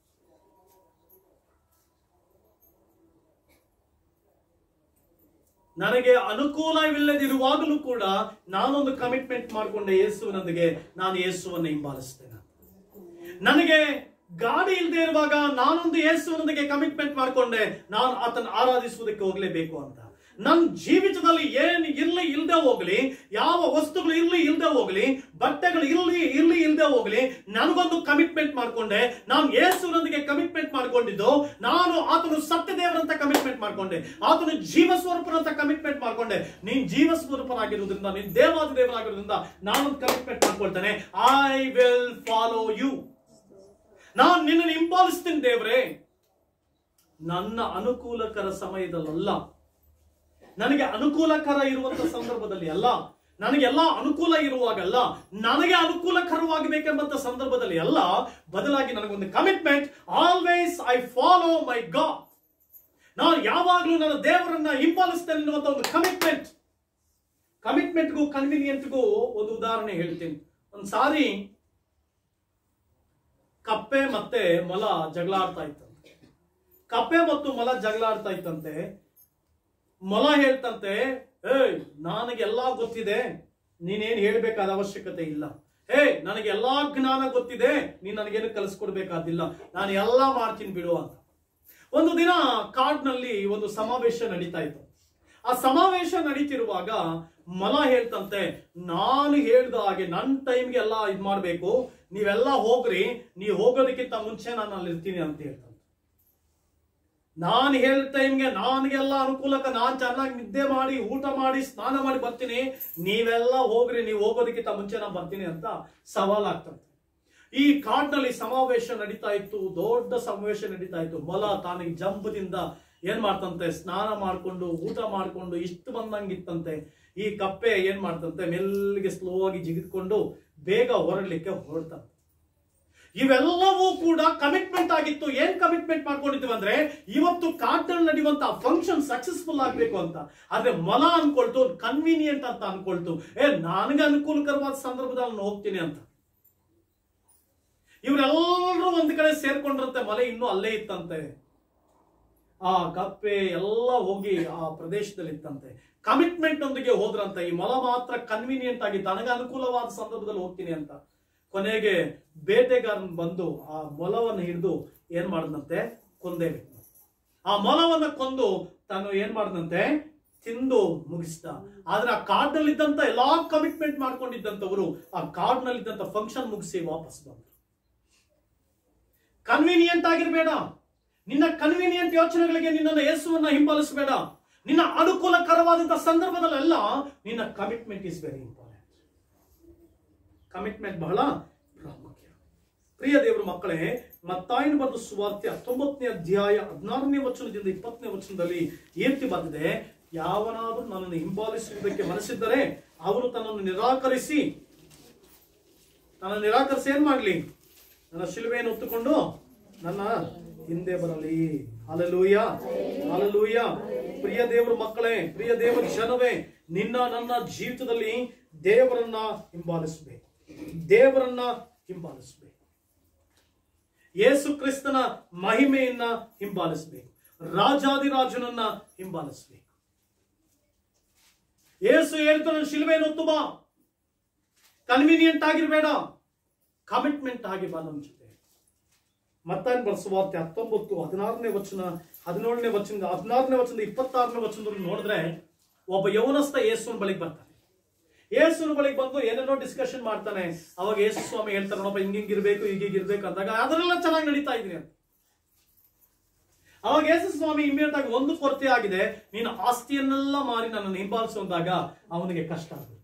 ನನಗೆ ಅನುಕೂಲವಿಲ್ಲದಿರುವಾಗಲೂ ಕೂಡ ನಾನೊಂದು ಕಮಿಟ್ಮೆಂಟ್ ಮಾಡಿಕೊಂಡೆ ಯೇಸುವಿನೊಂದಿಗೆ ನಾನು ಯೇಸುವನ್ನು ಹಿಂಬಾಲಿಸ್ತೇನೆ ನನಗೆ ಗಾಡಿ ಇಲ್ಲದೆ ಇರುವಾಗ ನಾನೊಂದು ಯೇಸುವಿನೊಂದಿಗೆ ಕಮಿಟ್ಮೆಂಟ್ ಮಾಡಿಕೊಂಡೆ ನಾನು ಆತನ ಆರಾಧಿಸುವುದಕ್ಕೆ ಹೋಗಲೇಬೇಕು ಅಂತ ನನ್ನ ಜೀವಿತದಲ್ಲಿ ಏನು ಇರ್ಲಿ ಇಲ್ಲದೆ ಹೋಗ್ಲಿ ಯಾವ ವಸ್ತುಗಳು ಇರ್ಲಿ ಇಲ್ಲದೆ ಹೋಗ್ಲಿ ಬಟ್ಟೆಗಳು ಇರ್ಲಿ ಇರ್ಲಿ ಇಲ್ಲದೆ ಹೋಗ್ಲಿ ನನಗೊಂದು ಕಮಿಟ್ಮೆಂಟ್ ಮಾಡ್ಕೊಂಡೆ ನಾನು ಯೇಸುವಿನೊಂದಿಗೆ ಕಮಿಟ್ಮೆಂಟ್ ಮಾಡ್ಕೊಂಡಿದ್ದು ನಾನು ಆತನು ಸತ್ಯ ದೇವರಂತ ಕಮಿಟ್ಮೆಂಟ್ ಮಾಡ್ಕೊಂಡೆ ಆತನು ಜೀವ ಸ್ವರೂಪರಂತ ಕಮಿಟ್ಮೆಂಟ್ ಮಾಡ್ಕೊಂಡೆ ನೀನ್ ಜೀವ ಸ್ವರೂಪನಾಗಿರುವುದರಿಂದ ನೀನ್ ದೇವಾದ ದೇವರಾಗಿರೋದ್ರಿಂದ ನಾನೊಂದು ಕಮಿಟ್ಮೆಂಟ್ ಮಾಡ್ಕೊಳ್ತೇನೆ ಐ ವಿಲ್ ಫಾಲೋ ಯು ನಾನು ನಿನ್ನನ್ನು ಹಿಂಬಾಲಿಸ್ತೀನಿ ದೇವ್ರೆ ನನ್ನ ಅನುಕೂಲಕರ ಸಮಯದಲ್ಲ ನನಗೆ ಅನುಕೂಲಕರ ಇರುವಂತ ಸಂದರ್ಭದಲ್ಲಿ ಅಲ್ಲ ನನಗೆಲ್ಲ ಅನುಕೂಲ ಇರುವಾಗಲ್ಲ ನನಗೆ ಅನುಕೂಲಕರವಾಗಬೇಕೆಂಬಂತ ಸಂದರ್ಭದಲ್ಲಿ ಅಲ್ಲ ಬದಲಾಗಿ ನನಗೊಂದು commitment always I follow my God ನಾನು ಯಾವಾಗಲೂ ನನ್ನ ದೇವರನ್ನ ಹಿಂಬಾಲಿಸ್ತೇನೆ ಅನ್ನುವಂತ ಒಂದು ಕಮಿಟ್ಮೆಂಟ್ ಕಮಿಟ್ಮೆಂಟ್ಗೂ ಕನ್ವೀನಿಯಂಟ್ಗೂ ಒಂದು ಉದಾಹರಣೆ ಹೇಳ್ತೀನಿ ಒಂದು ಸಾರಿ ಕಪ್ಪೆ ಮತ್ತೆ ಮೊಲ ಜಗಳ ಆಡ್ತಾ ಇತ್ತಂತೆ ಕಪ್ಪೆ ಮತ್ತು ಮೊಲ ಜಗಳ ಆಡ್ತಾ ಇತ್ತಂತೆ ಮೊಲ ಹೇಳ್ತಂತೆ ಏಯ್ ನನಗೆಲ್ಲ ಗೊತ್ತಿದೆ ನೀನೇನ್ ಹೇಳ್ಬೇಕಾದ ಅವಶ್ಯಕತೆ ಇಲ್ಲ ಹೇ ನನಗೆ ಎಲ್ಲಾ ಜ್ಞಾನ ಗೊತ್ತಿದೆ ನೀನ್ ನನಗೇನು ಕಲಿಸ್ಕೊಡ್ಬೇಕಾದಿಲ್ಲ ನಾನು ಎಲ್ಲಾ ಮಾಡ್ತೀನಿ ಬಿಡು ಅಂತ ಒಂದು ದಿನ ಕಾಡ್ನಲ್ಲಿ ಒಂದು ಸಮಾವೇಶ ನಡೀತಾ ಇತ್ತು ಆ ಸಮಾವೇಶ ನಡೀತಿರುವಾಗ ಮೊಲ ಹೇಳ್ತಂತೆ ನಾನು ಹೇಳ್ದ ಹಾಗೆ ನನ್ನ ಟೈಮ್ಗೆ ಎಲ್ಲ ಇದ್ ಮಾಡ್ಬೇಕು ನೀವೆಲ್ಲ ಹೋಗ್ರಿ ನೀವು ಹೋಗೋದಕ್ಕಿಂತ ಮುಂಚೆ ನಾನು ಅಲ್ಲಿ ಇರ್ತೀನಿ ಅಂತ ಹೇಳ್ತಂತೆ ನಾನು ಹೇಳಿದ ಟೈಮ್ಗೆ ನನಗೆಲ್ಲ ಅನುಕೂಲಕ್ಕೆ ನಾನು ಚೆನ್ನಾಗಿ ನಿದ್ದೆ ಮಾಡಿ ಊಟ ಮಾಡಿ ಸ್ನಾನ ಮಾಡಿ ಬರ್ತೀನಿ ನೀವೆಲ್ಲ ಹೋಗ್ರಿ ನೀವು ಹೋಗೋದಕ್ಕಿಂತ ಮುಂಚೆ ನಾನು ಬರ್ತೀನಿ ಅಂತ ಸವಾಲಾಗ್ತಂತೆ ಈ ಕಾಡ್ನಲ್ಲಿ ಸಮಾವೇಶ ನಡೀತಾ ಇತ್ತು ದೊಡ್ಡ ಸಮಾವೇಶ ನಡೀತಾ ಇತ್ತು ಮೊಲ ತಾನಿಗೆ ಜಂಬದಿಂದ ಏನ್ ಮಾಡ್ತಂತೆ ಸ್ನಾನ ಮಾಡ್ಕೊಂಡು ಊಟ ಮಾಡ್ಕೊಂಡು ಇಷ್ಟು ಬಂದಂಗಿತ್ತಂತೆ ಈ ಕಪ್ಪೆ ಏನ್ ಮಾಡ್ತಂತೆ ಮೆಲ್ಲಿಗೆ ಸ್ಲೋ ಆಗಿ ಜಿಗಿದ್ಕೊಂಡು ಬೇಗ ಹೊರಡ್ಲಿಕ್ಕೆ ಹೊರಡ್ತಂತೆ ಇವೆಲ್ಲವೂ ಕೂಡ ಕಮಿಟ್ಮೆಂಟ್ ಆಗಿತ್ತು ಏನ್ ಕಮಿಟ್ಮೆಂಟ್ ಮಾಡ್ಕೊಂಡಿದ್ವಿ ಅಂದ್ರೆ ಇವತ್ತು ಕಾಡ್ನಲ್ಲಿ ನಡೆಯುವಂತ ಫಂಕ್ಷನ್ ಸಕ್ಸಸ್ಫುಲ್ ಆಗ್ಬೇಕು ಅಂತ ಆದ್ರೆ ಮೊಲ ಅನ್ಕೊಳ್ತು ಕನ್ವೀನಿಯಂಟ್ ಅಂತ ಅನ್ಕೊಳ್ತು ಏ ನನಗೆ ಅನುಕೂಲಕರವಾದ ಸಂದರ್ಭದಲ್ಲಿ ನಾನು ಹೋಗ್ತೀನಿ ಅಂತ ಇವರೆಲ್ಲರೂ ಒಂದ್ ಕಡೆ ಸೇರ್ಕೊಂಡಿರುತ್ತೆ ಮಲೆ ಇನ್ನೂ ಅಲ್ಲೇ ಇತ್ತಂತೆ ಆ ಕಪ್ಪೆ ಎಲ್ಲ ಹೋಗಿ ಆ ಪ್ರದೇಶದಲ್ಲಿ ಇತ್ತಂತೆ ಕಮಿಟ್ಮೆಂಟ್ ಒಂದಿಗೆ ಹೋದ್ರಂತೆ ಈ ಮೊಲ ಮಾತ್ರ ಕನ್ವೀನಿಯಂಟ್ ಆಗಿ ತನಗೆ ಅನುಕೂಲವಾದ ಸಂದರ್ಭದಲ್ಲಿ ಹೋಗ್ತೀನಿ ಅಂತ ಕೊನೆಗೆ ಬೇಟೆಗಾರನ್ ಬಂದು ಆ ಮೊಲವನ್ನು ಹಿಡಿದು ಏನ್ ಮಾಡಿದಂತೆ ಕೊಂದೇ ಬಿಟ್ನು. ಆ ಮೊಲವನ್ನ ಕೊಂದು ತಾನು ಏನ್ ಮಾಡಿದಂತೆ ತಿಂದು ಮುಗಿಸ್ದ ಆದ್ರೆ ಆ ಕಾಡ್ನಲ್ಲಿದ್ದಂತ ಎಲ್ಲಾ ಕಮಿಟ್ಮೆಂಟ್ ಮಾಡ್ಕೊಂಡಿದ್ದಂತವರು ಆ ಕಾಡ್ನಲ್ಲಿದ್ದಂತ ಫಂಕ್ಷನ್ ಮುಗಿಸಿ ವಾಪಸ್ ಬಂದ್ರು ಕನ್ವೀನಿಯಂಟ್ ಆಗಿರ್ಬೇಡ ನಿನ್ನ ಕನ್ವೀನಿಯಂಟ್ ಯೋಚನೆಗಳಿಗೆ ನಿನ್ನನ್ನು ಯೇಸುವನ್ನ ಹಿಂಬಾಲಿಸಬೇಡ ನಿನ್ನ ಅನುಕೂಲಕರವಾದಂತಹ ಸಂದರ್ಭದಲ್ಲೆಲ್ಲ ನಿನ್ನ commitment is very important commitment ಬಹಳ ಪ್ರಾಮುಖ್ಯ ಪ್ರಿಯ ದೇವರ ಮಕ್ಕಳೇ ಮತ್ತಾಯಿನ ಬಂದು ಸುವಾರ್ತೆ ಹತ್ತೊಂಬತ್ತನೇ ಅಧ್ಯಾಯ ಹದಿನಾರನೇ ವಚನದಿಂದ ಇಪ್ಪತ್ತನೇ ವಚನದಲ್ಲಿ ಈ ರೀತಿ ಬಂದಿದೆ ಯಾವನಾದರೂ ನನ್ನನ್ನು ಹಿಂಬಾಲಿಸುವುದಕ್ಕೆ ಮನಸ್ಸಿದ್ದರೆ ಅವನು ತನ್ನನ್ನು ನಿರಾಕರಿಸಿ ನನ್ನ ನಿರಾಕರಿಸಿ ಏನ್ ಮಾಡ್ಲಿ ನನ್ನ ಶಿಲುವೆಯನ್ನು ಹೊತ್ತುಕೊಂಡು ನನ್ನ ಹಿಂದೆ ಬರಲಿ ಅಲಲೂಯ ಅಲಲೂಯ ಪ್ರಿಯ ದೇವರ ಮಕ್ಕಳೇ ಪ್ರಿಯ ದೇವರ ಜನವೇ ನಿನ್ನ ನನ್ನ ಜೀವಿತದಲ್ಲಿ ದೇವರನ್ನ ಹಿಂಬಾಲಿಸಬೇಕು ದೇವರನ್ನ ಹಿಂಬಾಲಿಸಬೇಕು ಯೇಸು ಕ್ರಿಸ್ತನ ಮಹಿಮೆಯನ್ನ ಹಿಂಬಾಲಿಸಬೇಕು ರಾಜಾದಿರಾಜನನ್ನ ಹಿಂಬಾಲಿಸಬೇಕು ಯೇಸು ಹೇಳ್ತಾನೆ ಶಿಲ್ವೆಯನ್ನು ಹೊತ್ತು ಬಾ ಕನ್ವೀನಿಯಂಟ್ ಆಗಿರ್ಬೇಡ ಕಮಿಟ್ಮೆಂಟ್ ಆಗಿ ಬಾ ನಮ್ಮ ಜೊತೆ ಮತ್ತಾಯನ ಬರೆಸುವಾರ್ತೆ ಹತ್ತೊಂಬತ್ತು ಹದಿನಾರನೇ ವಚನ ಹದಿನೇಳನೇ ವಚನದ ಹದಿನಾರನೇ ವಚನದ ಇಪ್ಪತ್ತಾರನೇ ವಚನದಲ್ಲಿ ನೋಡಿದ್ರೆ ಒಬ್ಬ ಯೌವನಸ್ಥ ಯೇಸುವಿನ ಬಳಿಗೆ ಬರ್ತಾನೆ ಯೇಸುವಿನ ಬಳಿಗೆ ಬಂದು ಏನೇನೋ ಡಿಸ್ಕಷನ್ ಮಾಡ್ತಾನೆ ಅವಾಗ ಯೇಸು ಸ್ವಾಮಿ ಹೇಳ್ತಾರೆ ನೋಡಪ್ಪ ಹಿಂಗಿರ್ಬೇಕು ಹೀಗಿರ್ಬೇಕು ಅಂದಾಗ ಅದನ್ನೆಲ್ಲ ಚೆನ್ನಾಗಿ ನಡೀತಾ ಇದೀನಿ ಅಂತ ಅವಾಗ ಯೇಸು ಸ್ವಾಮಿ ಇಮ್ಮಿಡಿಯೇಟ್ ಆಗಿ ಒಂದು ಕೊರತೆ ಆಗಿದೆ ನೀನು ಆಸ್ತಿಯನ್ನೆಲ್ಲ ಮಾರಿ ನನ್ನನ್ನು ಹಿಂಬಾಲಿಸುವಂದಾಗ ಅವನಿಗೆ ಕಷ್ಟ ಆಗುತ್ತೆ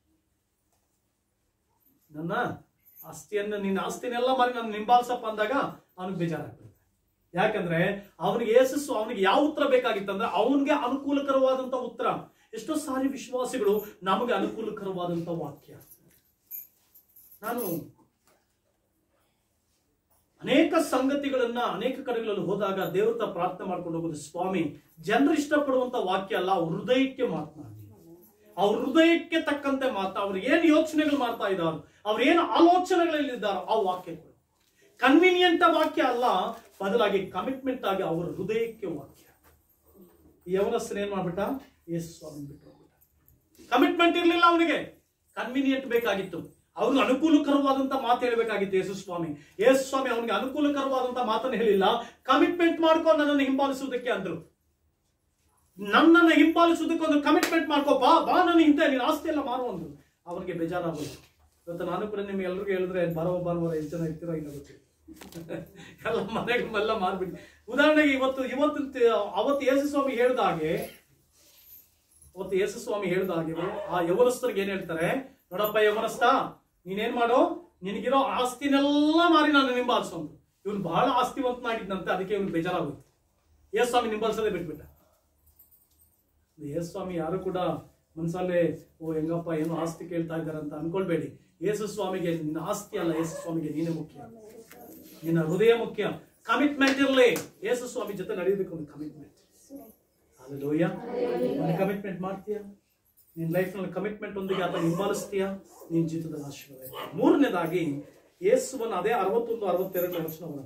ನನ್ನ ಆಸ್ತಿಯನ್ನು ನಿನ್ನ ಆಸ್ತಿನೆಲ್ಲ ಮಾರಿ ನನ್ನ ಹಿಂಬಾಲಿಸಪ್ಪ ಅಂದಾಗ ಅವನಿಗೆ ಬೇಜಾರಾಗ್ತದೆ ಯಾಕಂದ್ರೆ ಅವನಿಗೆ ಯೇಸಸ್ಸು ಅವನಿಗೆ ಯಾವ ಉತ್ತರ ಬೇಕಾಗಿತ್ತಂದ್ರೆ ಅವನಿಗೆ ಅನುಕೂಲಕರವಾದಂತ ಉತ್ತರ ಎಷ್ಟೋ ಸಾರಿ ವಿಶ್ವಾಸಿಗಳು ನಮಗೆ ಅನುಕೂಲಕರವಾದಂತ ವಾಕ್ಯ ನಾನು ಅನೇಕ ಸಂಗತಿಗಳನ್ನ ಅನೇಕ ಕಡೆಗಳಲ್ಲಿ ಹೋದಾಗ ದೇವ್ರ ಹತ್ರ ಪ್ರಾರ್ಥನೆ ಮಾಡ್ಕೊಂಡು ಹೋಗೋದು ಸ್ವಾಮಿ ಜನರು ಇಷ್ಟಪಡುವಂತ ವಾಕ್ಯ ಅಲ್ಲ ಅವ್ರ ಹೃದಯಕ್ಕೆ ಮಾತನಾಡಿ ಅವ್ರ ಹೃದಯಕ್ಕೆ ತಕ್ಕಂತೆ ಮಾತಾ ಅವ್ರು ಏನ್ ಯೋಚನೆಗಳು ಮಾಡ್ತಾ ಇದ್ದಾರೋ ಅವ್ರ ಏನು ಆಲೋಚನೆಗಳಲ್ಲಿ ಇದ್ದಾರೋ ಆ ವಾಕ್ಯಗಳು ಕನ್ವೀನಿಯಂಟ್ ವಾಕ್ಯ ಅಲ್ಲ ಬದಲಾಗಿ ಕಮಿಟ್ಮೆಂಟ್ ಆಗಿ ಅವರ ಹೃದಯಕ್ಕೆ ವಾಕ್ಯ ಈ ಯವನಸ್ಥನ ಏನ್ ಮಾಡ್ಬಿಟ್ಟ ಯೇಸು ಸ್ವಾಮಿ ಬಿಟ್ಟು ಹೋಗ್ಬಿಟ್ಟ ಕಮಿಟ್ಮೆಂಟ್ ಇರಲಿಲ್ಲ ಅವನಿಗೆ ಕನ್ವೀನಿಯಂಟ್ ಬೇಕಾಗಿತ್ತು ಅವ್ರಿಗೆ ಅನುಕೂಲಕರವಾದಂತ ಮಾತು ಹೇಳಬೇಕಾಗಿತ್ತು ಯೇಸು ಸ್ವಾಮಿ ಯೇಸು ಸ್ವಾಮಿ ಅವನಿಗೆ ಅನುಕೂಲಕರವಾದಂತ ಮಾತನ್ನು ಹೇಳಿಲ್ಲ ಕಮಿಟ್ಮೆಂಟ್ ಮಾಡ್ಕೊಂಡು ನನ್ನನ್ನು ಹಿಂಬಾಲಿಸುವುದಕ್ಕೆ ಅಂದ್ರು ನನ್ನನ್ನು ಹಿಂಬಾಲಿಸುವುದಕ್ಕೆ ಒಂದು ಕಮಿಟ್ಮೆಂಟ್ ಮಾಡ್ಕೋ ಬಾ ಬಾ ನನ್ನ ಹಿಂದೆ ನೀನು ಆಸ್ತಿ ಎಲ್ಲ ಮಾರು ಅಂದ್ರು ಅವನಿಗೆ ಬೇಜಾರಾಗೋದು ಇವತ್ತು ನಾನು ಕೂಡ ನಿಮ್ಗೆ ಎಲ್ರಿಗೂ ಹೇಳಿದ್ರೆ ಬರೋ ಭಾನುವಾರ ಎಷ್ಟು ಜನ ಇರ್ತೀರೋ ಇಲ್ಲ ಗೊತ್ತಿಲ್ಲ ಎಲ್ಲ ಮನೆಗಳೆಲ್ಲ ಮಾರ್ಬಿಟ್ಟು ಉದಾಹರಣೆಗೆ ಇವತ್ತು ಇವತ್ತು ತ- ಅವತ್ತು ಯೇಸು ಸ್ವಾಮಿ ಹೇಳ್ದ ಹಾಗೆ ಅವತ್ತು ಯೇಸು ಸ್ವಾಮಿ ಹೇಳ್ದ ಹಾಗೆ ಆ ಯವನಸ್ಥರಿಗೆ ಏನ್ ಹೇಳ್ತಾರೆ ನೋಡಪ್ಪ ಯವನಸ್ಥ ನೀನೇನ್ ಮಾಡು ನಿನಗಿರೋ ಆಸ್ತಿನೆಲ್ಲ ಮಾರಿ ನಾನು ನಿಂಬಾಲಿಸೋದು ಇವನು ಬಹಳ ಆಸ್ತಿವಂತನಾಗಿದ್ದಂತೆ ಅದಕ್ಕೆ ಇವನು ಬೇಜಾರಾಗೋಯ್ತು ಯೇಸು ಸ್ವಾಮಿ ನಿಂಬಾಲಿಸೋದೇ ಬಿಟ್ಬಿಟ್ಟ ಯೇಸು ಸ್ವಾಮಿ ಯಾರು ಕೂಡ ಮನ್ಸಲ್ಲೇ ಓ ಹೆಂಗಪ್ಪ ಏನೋ ಆಸ್ತಿ ಕೇಳ್ತಾ ಇದ್ದಾರೆ ಅಂತ ಅನ್ಕೊಳ್ಬೇಡಿ ಯೇಸು ಸ್ವಾಮಿಗೆ ನಿನ್ನ ಆಸ್ತಿ ಅಲ್ಲ ಯೇಸು ಸ್ವಾಮಿಗೆ ನೀನೇ ಮುಖ್ಯ ನಿನ್ನ ಹೃದಯ ಮುಖ್ಯ ಕಮಿಟ್ಮೆಂಟ್ ಇರಲಿ ಯೇಸು ಸ್ವಾಮಿ ಜೊತೆ ನಡೆಯೋದಕ್ಕೆ ಒಂದು ಕಮಿಟ್ಮೆಂಟ್ ಅಲ್ಲೋಯ್ಯ ಒಂದು ಕಮಿಟ್ಮೆಂಟ್ ಮಾಡ್ತೀಯ ನಿನ್ನ ಲೈಫ್ನಲ್ಲಿ ಕಮಿಟ್ಮೆಂಟ್ ಒಂದಿಗೆ ಆತ ಹಿಂಬಾಲಿಸ್ತೀಯ ನಿನ್ನ ಜೀವಿತದ ಆಶೀರ್ವಾದ ಮೂರನೇದಾಗಿ ಯೇಸುವನ್ನ ಅದೇ ಅರವತ್ತೊಂದು ಅರವತ್ತೆರಡನೇ ವಚನವನ್ನು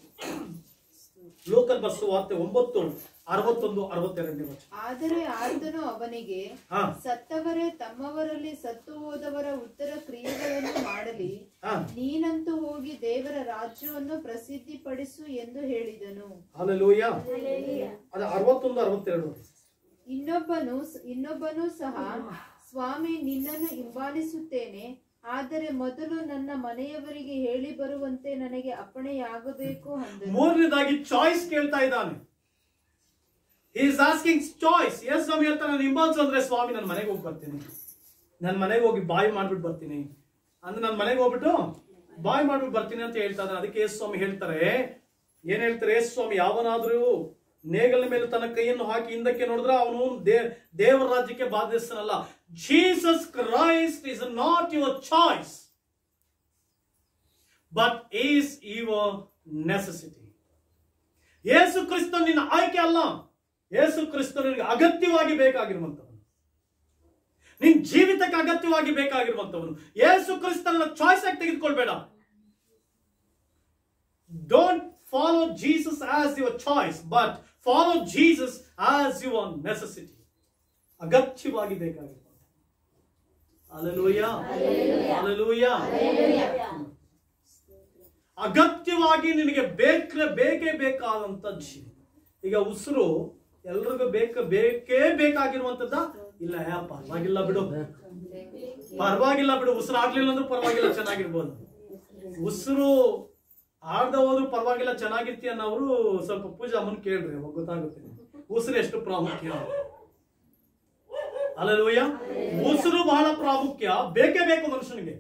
ಲೋಕಲ್ ಬಸ್ ವಾರ್ತೆ ಒಂಬತ್ತು ಅರವತ್ತೊಂದು ಅರವತ್ತೆರಡನೇ ವಚನ ಆದರೆ ಆತನು ಅವನಿಗೆ ಹಾ ಸತ್ತವರೇ ತಮ್ಮವರಲ್ಲಿ ಸತ್ತು ಹೋದವರ ಉತ್ತರ ಕ್ರಿಯೆಗಳನ್ನು ಮಾಡಲಿ ಹಾ ನೀನಂತೂ ಹೋಗಿ ದೇವರ ರಾಜ್ಯವನ್ನು ಪ್ರಸಿದ್ಧಿಪಡಿಸು ಎಂದು ಹೇಳಿದನು ಹಾಲೆಲೂಯ ಅದು ಅರವತ್ತೊಂದು ಅರವತ್ತೆರಡು ಇನ್ನೊಬ್ಬನು ಇನ್ನೊಬ್ಬನು ಸಹ ಸ್ವಾಮಿ ನಿನ್ನನ್ನು ಹಿಂಬಾಲಿಸುತ್ತೇನೆ ಆದರೆ ಮೊದಲು ನನ್ನ ಮನೆಯವರಿಗೆ ಹೇಳಿ ಬರುವಂತೆ ನನಗೆ ಅಪ್ಪಣೆಯಾಗಬೇಕು ಅಂದನು ಮೂರನೇದಾಗಿ ಚಾಯ್ಸ್ ಕೇಳ್ತಾ ಇದ್ದಾನೆ ಈಸ್ ಆಸ್ಕಿಂಗ್ ಚಾಯ್ಸ್ ಎಸ್ ಸ್ವಾಮಿ ಹೇಳ್ತಾ ನಾನು ಹಿಂಬಾಲಿಸು ಅಂದ್ರೆ ಸ್ವಾಮಿ ನನ್ನ ಮನೆಗೆ ಹೋಗಿ ಬರ್ತೀನಿ ನನ್ನ ಮನೆಗೆ ಹೋಗಿ ಬಾಯ್ ಮಾಡ್ಬಿಟ್ಟು ಬರ್ತೀನಿ ಅಂದ್ರೆ ನನ್ನ ಮನೆಗೆ ಹೋಗ್ಬಿಟ್ಟು ಬಾಯ್ ಮಾಡ್ಬಿಟ್ಟು ಬರ್ತೀನಿ ಅಂತ ಹೇಳ್ತಾ ಇದ್ದಾನೆ ಅದಕ್ಕೆ ಯೇಸು ಸ್ವಾಮಿ ಹೇಳ್ತಾರೆ ಏನ್ ಹೇಳ್ತಾರೆ ಯೇಸು ಸ್ವಾಮಿ ಯಾವನಾದ್ರೂ ನೇಗಲ ಮೇಲೆ ತನ್ನ ಕೈಯನ್ನು ಹಾಕಿ ಹಿಂದಕ್ಕೆ ನೋಡಿದ್ರೆ ಅವನು ದೇ ದೇವರ ರಾಜ್ಯಕ್ಕೆ ಬಾಧಿಸ್ತಾನಲ್ಲ Jesus Christ is not your choice but is your necessity ಯೇಸು ಕ್ರಿಸ್ತ ನಿನ್ನ ಆಯ್ಕೆ ಅಲ್ಲ ಯೇಸು ಕ್ರಿಸ್ತ ನಿನಗೆ ಅಗತ್ಯವಾಗಿ ಬೇಕಾಗಿರುವಂತವನು ನಿನ್ ಜೀವಿತಕ್ಕೆ ಅಗತ್ಯವಾಗಿ ಬೇಕಾಗಿರುವಂತವನು ಯೇಸು ಕ್ರಿಸ್ತನ ಚಾಯ್ಸ್ ಆಗಿ ತೆಗೆದುಕೊಳ್ಬೇಡ don't follow Jesus as your choice but follow Jesus as your necessity ಅಗತ್ಯವಾಗಿ ಬೇಕಾಗಿರುವಂತ ಅಲಲೂಯ ಅಲಲೂಯ ಅಗತ್ಯವಾಗಿ ನಿನಗೆ ಬೇಕೇ ಬೇಕೇ ಬೇಕಾದಂತ ಜೀವ ಈಗ ಉಸಿರು ಎಲ್ರಿಗೂ ಬೇಕ ಬೇಕೇ ಬೇಕಾಗಿರುವಂತದ್ದ ಇಲ್ಲ ಯಾ ಪರವಾಗಿಲ್ಲ ಬಿಡು ಪರವಾಗಿಲ್ಲ ಬಿಡು ಉಸಿರು ಆಗ್ಲಿಲ್ಲ ಅಂದ್ರೂ ಪರವಾಗಿಲ್ಲ ಚೆನ್ನಾಗಿರ್ಬೋದು ಉಸಿರು ಆಡ್ದ ಹೋದ್ರು ಪರವಾಗಿಲ್ಲ ಚೆನ್ನಾಗಿರ್ತಿ ಅನ್ನೋರು ಸ್ವಲ್ಪ ಪೂಜಾ ಅಮ್ಮನ್ ಕೇಳ್ರಿ ಅವಾಗ ಗೊತ್ತಾಗುತ್ತೆ ಉಸಿರು ಎಷ್ಟು ಪ್ರಾಮುಖ್ಯ ಅಲ್ಲೂಯ್ಯ ಉಸಿರು ಬಹಳ ಪ್ರಾಮುಖ್ಯ ಬೇಕೇ ಬೇಕು ಮನುಷ್ಯನಿಗೆ